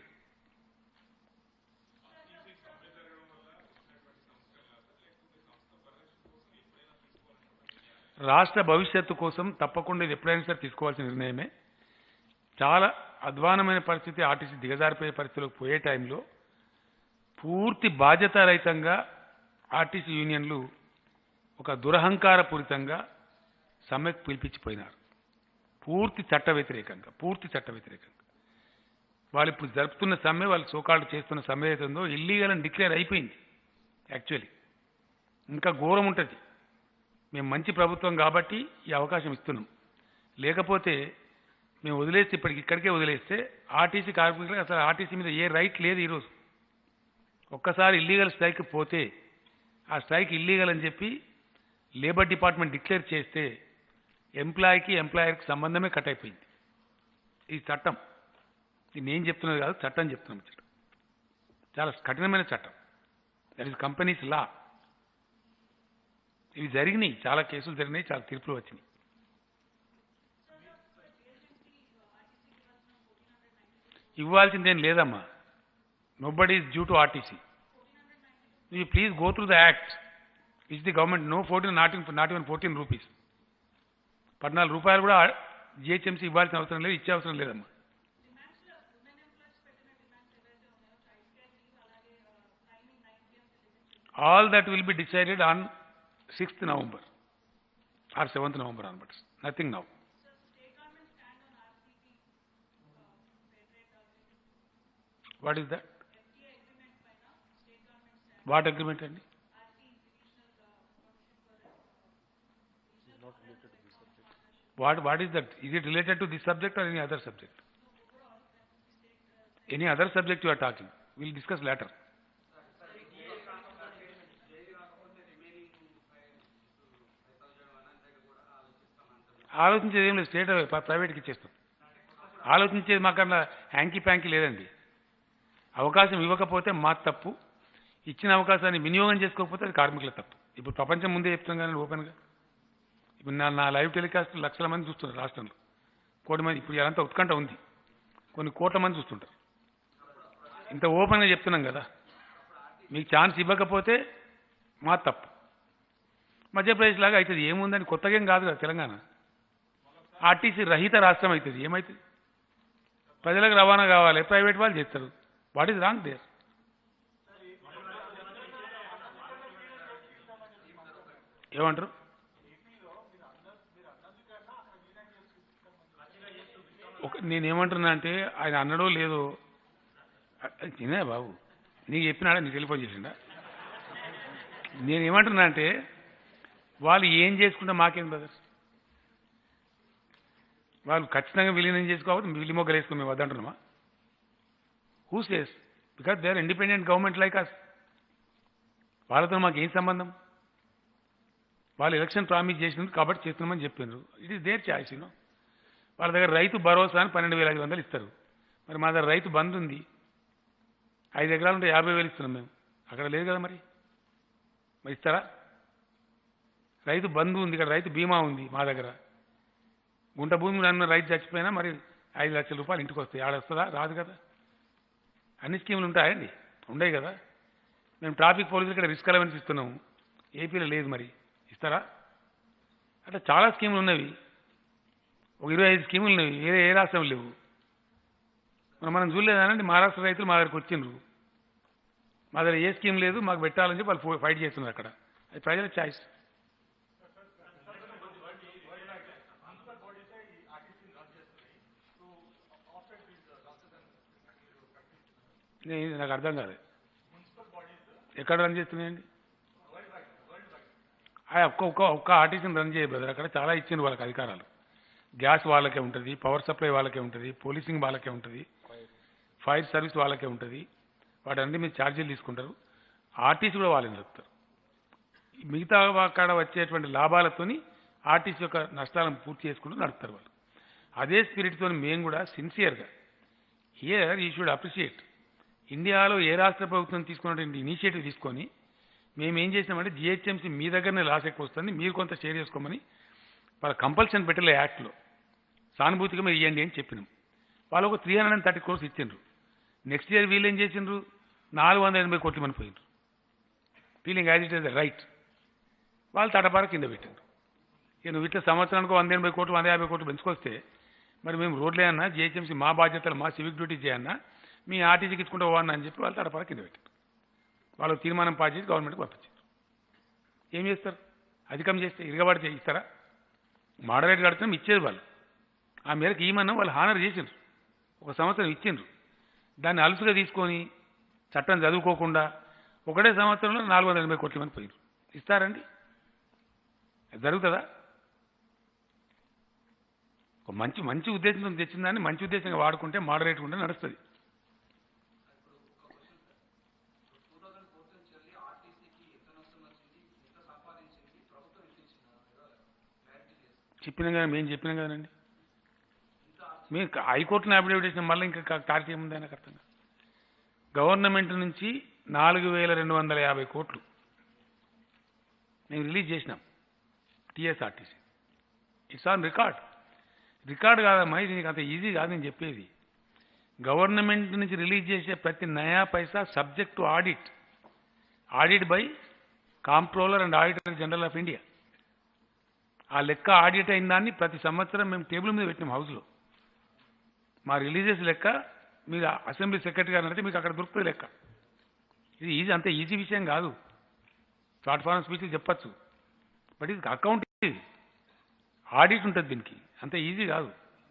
రాష్ట్ర భవిష్యత్తు కోసం తప్పకుండా ఇది ఎప్పుడైనా సరే తీసుకోవాల్సిన నిర్ణయమే చాలా అధ్వానమైన పరిస్థితి ఆర్టీసీ దిగజారిపోయే పరిస్థితిలోకి పోయే టైంలో పూర్తి బాధ్యతారహితంగా ఆర్టీసీ యూనియన్లు ఒక దురహంకారపూరితంగా సమ్మెకు పిలిపించిపోయినారు పూర్తి చట్ట వ్యతిరేకంగా పూర్తి చట్ట వ్యతిరేకంగా వాళ్ళు ఇప్పుడు జరుపుతున్న సమ్మె వాళ్ళు సోకాళ్ళు చేస్తున్న సమ్మె ఏదైతే ఉందో ఇల్లీగల్ అని డిక్లేర్ అయిపోయింది యాక్చువల్లీ ఇంకా ఘోరం ఉంటుంది మేము మంచి ప్రభుత్వం కాబట్టి ఈ అవకాశం ఇస్తున్నాం లేకపోతే మేము వదిలేస్తే ఇప్పటికి ఇక్కడికే వదిలేస్తే ఆర్టీసీ కార్మికులకు అసలు ఆర్టీసీ మీద ఏ రైట్ లేదు ఈరోజు ఒక్కసారి ఇల్లీగల్ స్ట్రైక్ పోతే ఆ స్ట్రైక్ ఇల్లీగల్ అని చెప్పి లేబర్ డిపార్ట్మెంట్ డిక్లేర్ చేస్తే ఎంప్లాయీకి ఎంప్లాయర్కి సంబంధమే కట్ అయిపోయింది ఈ చట్టం ఇది నేను చెప్తున్నది కాదు చట్టం చెప్తున్నాం చట్టం చాలా కఠినమైన చట్టం దట్ ఈస్ కంపెనీస్ లా ఇవి జరిగినాయి చాలా కేసులు జరిగినాయి చాలా తీర్పులు వచ్చినాయి ఇవ్వాల్సిందేం లేదమ్మా nobody is due to RTC you please go through the act is the government no fourteen not not even fourteen rupees పద్నాలుగు రూపాయలు కూడా జిహెచ్ఎంసీ ఇవ్వాల్సిన అవసరం లేదు ఇచ్చే అవసరం లేదమ్మా all that will be decided on 6th November or 7th November onwards. Nothing now. What is that? What agreement అండి not related to this subject. What what is that is it related to this subject or any other subject any other subject you are talking will discuss later ఆలోచించేది ఏం లేదు state ప్రైవేట్కి ఇచ్చేస్తాం ఆలోచించేది మాకన్నా hanky panky లేదండి అవకాశం ఇవ్వకపోతే మా తప్పు ఇచ్చిన అవకాశాన్ని వినియోగం చేసుకోకపోతే అది కార్మికుల తప్పు ఇప్పుడు ప్రపంచం ముందే చెప్తున్నాం కానీ ఓపెన్గా ఇప్పుడు నా నా లైవ్ టెలికాస్ట్ లక్షల మంది చూస్తున్నారు రాష్ట్రంలో కోటి మంది ఇప్పుడు ఇదంతా ఉత్కంఠ ఉంది కొన్ని కోట్ల మంది చూస్తుంటారు ఇంత ఓపెన్గా చెప్తున్నాం కదా మీకు ఛాన్స్ ఇవ్వకపోతే మా తప్పు మధ్యప్రదేశ్ లాగా అవుతుంది ఏముందని కొత్తగా ఏం కాదు కదా తెలంగాణ ఆర్టీసీ రహిత రాష్ట్రం అవుతుంది ఏమవుతుంది ప్రజలకు రవాణా కావాలి ప్రైవేట్ వాళ్ళు చేస్తారు వాట్ ఈజ్ రాంగ్ దేర్ ఏమంటారు ఒక నేనేమంటున్నా అంటే ఆయన అన్నడో లేదో అ- తినే బాబు నీకు చెప్పినాడా నీకు టెలిఫోన్ చేసిండా నేనేమంటున్నా అంటే వాళ్ళు ఏం చేసుకుంటే మాకేం బ్రదర్ వాళ్ళు ఖచ్చితంగా విలీనం చేసుకోవాలి విలి మొగ్గలు వేసుకుని మేము వద్దంటున్నామా who says because they are independent government like us వాళ్ళతో మాకు ఏం సంబంధం వాళ్ళు ఎలక్షన్ ప్రామిస్ చేసినారు కాబట్టి చేస్తున్నామని చెప్పినారు it is their choice you know వాళ్ళ దగ్గర రైతు భరోసా అని పన్నెండు వేల ఐదు వందలు ఇస్తారు మరి మా దగ్గర రైతు బంద్ ఉంది ఐదు ఎకరాలు ఉంటే యాభై వేలు ఇస్తున్నాం మేము అక్కడ లేదు కదా మరి మరి ఇస్తారా రైతు బంధు ఉంది ఇక్కడ రైతు బీమా ఉంది మా దగ్గర గుంట భూమి నన్ను రైతు చచ్చిపోయినా మరి ఐదు లక్షల రూపాయలు ఇంటికి వస్తాయి ఆడ వస్తుందా రాదు కదా అన్ని స్కీములు ఉంటాయండి ఉండవు కదా మేము ట్రాఫిక్ పోలీసులు ఇక్కడ రిస్క్ అలవెన్స్ ఇస్తున్నాము ఏపీలో లేదు మరి ఇస్తారా అట్లా చాలా స్కీములు ఉన్నవి ఒక ఇరవై ఐదు స్కీములు ఉన్నవి వేరే ఏ రాష్ట్రం లేవు మరి మనం చూడలేదానండి మహారాష్ట్ర రైతులు మా దగ్గరకు వచ్చిండ్రు మా దగ్గర ఏ స్కీమ్ లేదు మాకు పెట్టాలని చెప్పి వాళ్ళు ఫైట్ చేస్తున్నారు అక్కడ అది ప్రజల ఛాయిస్ నేను నాకు అర్థం కాదు ఎక్కడ రన్ చేస్తున్నాయండి ఆ ఒక్క ఒక్క ఒక్క ఆర్టీసీని రన్ చేయ బ్రదర్ అక్కడ చాలా ఇచ్చిండ్రు వాళ్ళకి అధికారాలు గ్యాస్ వాళ్ళకే ఉంటుంది పవర్ సప్లై వాళ్ళకే ఉంటుంది పోలీసింగ్ వాళ్ళకే ఉంటుంది ఫైర్ సర్వీస్ వాళ్ళకే ఉంటుంది వాటన్ని మీరు ఛార్జీలు తీసుకుంటారు ఆర్టీసీ కూడా వాళ్ళని చెప్తారు మిగతా అక్కడ వచ్చేటువంటి లాభాలతోని ఆర్టీసీ యొక్క నష్టాలను పూర్తి చేసుకుంటూ నడుపుతారు వాళ్ళు అదే స్పిరిట్తో మేము కూడా సిన్సియర్గా హియర్ ఈ షుడ్ అప్రిషియేట్ ఇండియాలో ఏ రాష్ట్ర ప్రభుత్వం తీసుకున్నటువంటి ఇనిషియేటివ్ తీసుకొని మేము ఏం చేసినామంటే జిహెచ్ఎంసీ మీ దగ్గరనే లాస్ ఎక్కువ వస్తుంది మీరు కొంత షేర్ చేసుకోమని వాళ్ళ కంపల్షన్ పెట్టలే యాక్ట్లో సానుభూతిగా మీరు ఇవ్వండి అని చెప్పినాం వాళ్ళు ఒక three hundred and thirty crores ఇచ్చిండ్రు నెక్స్ట్ ఇయర్ వీళ్ళు ఏం చేసిండ్రు నాలుగు వందల ఎనభై కోట్లు మని పోయిండ్రు feeling as it is right వాళ్ళు తటపార కింద పెట్టిండ్రు ఇక నువ్వు ఇట్లా సంవత్సరానికి వంద ఎనభై కోట్లు వంద యాభై కోట్లు పెంచుకొస్తే మరి మేము రోడ్లే అన్నా జిహెచ్ఎంసీ మా బాధ్యతలు మా సివిక్ డ్యూటీ చేయన్నా మీ ఆర్టీసీకి ఇచ్చుకుంటూ పోవన్నా అని చెప్పి వాళ్ళు తడపర కింద పెట్టారు వాళ్ళు తీర్మానం పాస్ చేసి గవర్నమెంట్కి పంపించారు ఏం చేస్తారు అధికం చేస్తే ఇరగబడితే ఇస్తారా మోడరేట్ కడితే ఇచ్చేది వాళ్ళు ఆ మేరకు ఈమన్నా వాళ్ళు హానర్ చేసిండ్రు ఒక సంవత్సరం ఇచ్చిండ్రు దాన్ని అలుసుగా తీసుకొని చట్టం చదువుకోకుండా ఒకటే సంవత్సరంలో నాలుగు వందల ఎనభై కోట్ల మంది పోయినారు ఇస్తారండి అది జరుగుతుందా ఒక మంచి మంచి ఉద్దేశంతో తెచ్చిన దాన్ని మంచి ఉద్దేశంగా వాడుకుంటే మోడరేట్ ఉంటే నడుస్తుంది చెప్పినాం కదా మేము చెప్పినాం కదండి మీరు హైకోర్టును అఫిడవిట్ చేసిన మళ్ళీ ఇంకా క్లారిటీ ఏముంది నాకు అర్థం కాదు. గవర్నమెంట్ నుంచి నాలుగు వేల రెండు వందల యాభై కోట్లు మేము రిలీజ్ చేసినాం TSRTC it's on record record కాదమ్మా ఇది నీకు అంత ఈజీ కాదు నేను చెప్పేది గవర్నమెంట్ నుంచి రిలీజ్ చేసే ప్రతి నయా పైసా subject to audit audit by comptroller and auditor general of India ఆ లెక్క ఆడిట్ అయిన దాన్ని ప్రతి సంవత్సరం మేము టేబుల్ మీద పెట్టినాం హౌస్లో మా రిలీజెస్ లెక్క మీరు అసెంబ్లీ సెక్రటరీ గారు అంటే మీకు అక్కడ దొరుకుతుంది లెక్క ఇది ఈజీ అంత ఈజీ విషయం కాదు షార్ట్ ఫారం స్పీచ్లు చెప్పచ్చు బట్ ఇది అకౌంట్ ఇది ఆడిట్ ఉంటుంది దీనికి అంత ఈజీ కాదు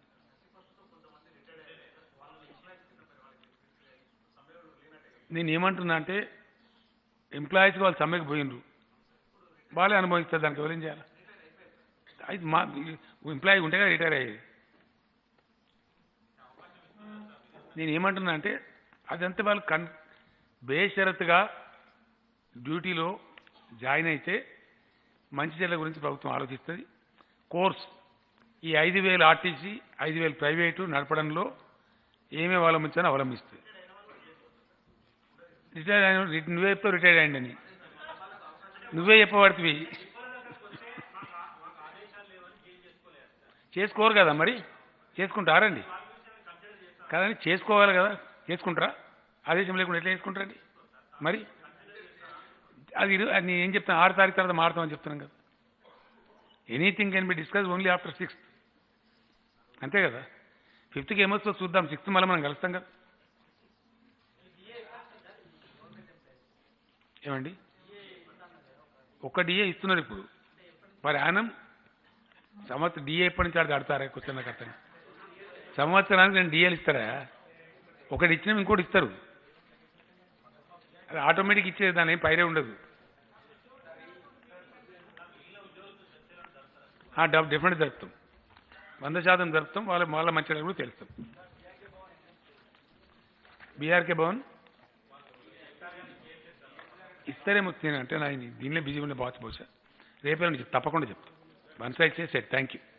నేను ఏమంటున్నా అంటే ఎంప్లాయీస్కి వాళ్ళు సమ్మెకి పోయినరు వాళ్ళే అనుభవిస్తారు దానికి ఎవరేం చేయాలి అది మా ఎంప్లాయీ ఉంటే కదా రిటైర్ అయ్యేది నేను ఏమంటున్నా అంటే అదంతా వాళ్ళు కన్ బేషరతుగా డ్యూటీలో జాయిన్ అయితే మంచి చెడ్ల గురించి ప్రభుత్వం ఆలోచిస్తుంది కోర్స్ ఈ ఐదు వేలు ఆర్టీసీ ఐదు వేలు ప్రైవేటు నడపడంలో ఏమేమి అవలంబించాలో అవలంబిస్తుంది రిటైర్ అయిన నువ్వే చెప్తావు రిటైర్ అయ్యండి అని నువ్వే చెప్పబడుతుంది చేసుకోరు కదా మరి చేసుకుంటారండి కదండి చేసుకోవాలి కదా చేసుకుంటారా ఆదేశం లేకుండా ఎట్లా చేసుకుంటారండి మరి అది ఇరు- అది నేను ఏం చెప్తాను ఆరు తారీఖు తర్వాత మారుతామని చెప్తున్నాను కదా anything can be discuss only after sixth అంతే కదా ఫిఫ్త్కి ఏమొస్తుందో చూద్దాం సిక్స్త్ మళ్ళీ మనం కలుస్తాం కదా ఏమండి ఒక డిఏ ఇస్తున్నారు ఇప్పుడు మరి ఆనం సంవత్సరం డిఏ ఎప్పటి నుంచి ఆడ ఆడతారా క్వశ్చన్ నాకు అర్థం కాదు. సంవత్సరానికి రెండు డిఏలు ఇస్తారా ఒకటి ఇచ్చినా ఇంకోటి ఇస్తారు అది ఆటోమేటిక్ ఇచ్చేది దాని ఏం పైరే ఉండదు డెఫినెట్ జరుపుతాం వంద శాతం జరుపుతాం వాళ్ళ వాళ్ళ మంచి కూడా తెలుస్తాం బీఆర్కే భవన్ ఇస్తారేమో తిన అంటే నా దీనిలో బిజీ ఉండే బాచ్ బహుశా రేపే నుంచి తప్పకుండా చెప్తాం వన్ సైడ్ చేసి థ్యాంక్ యూ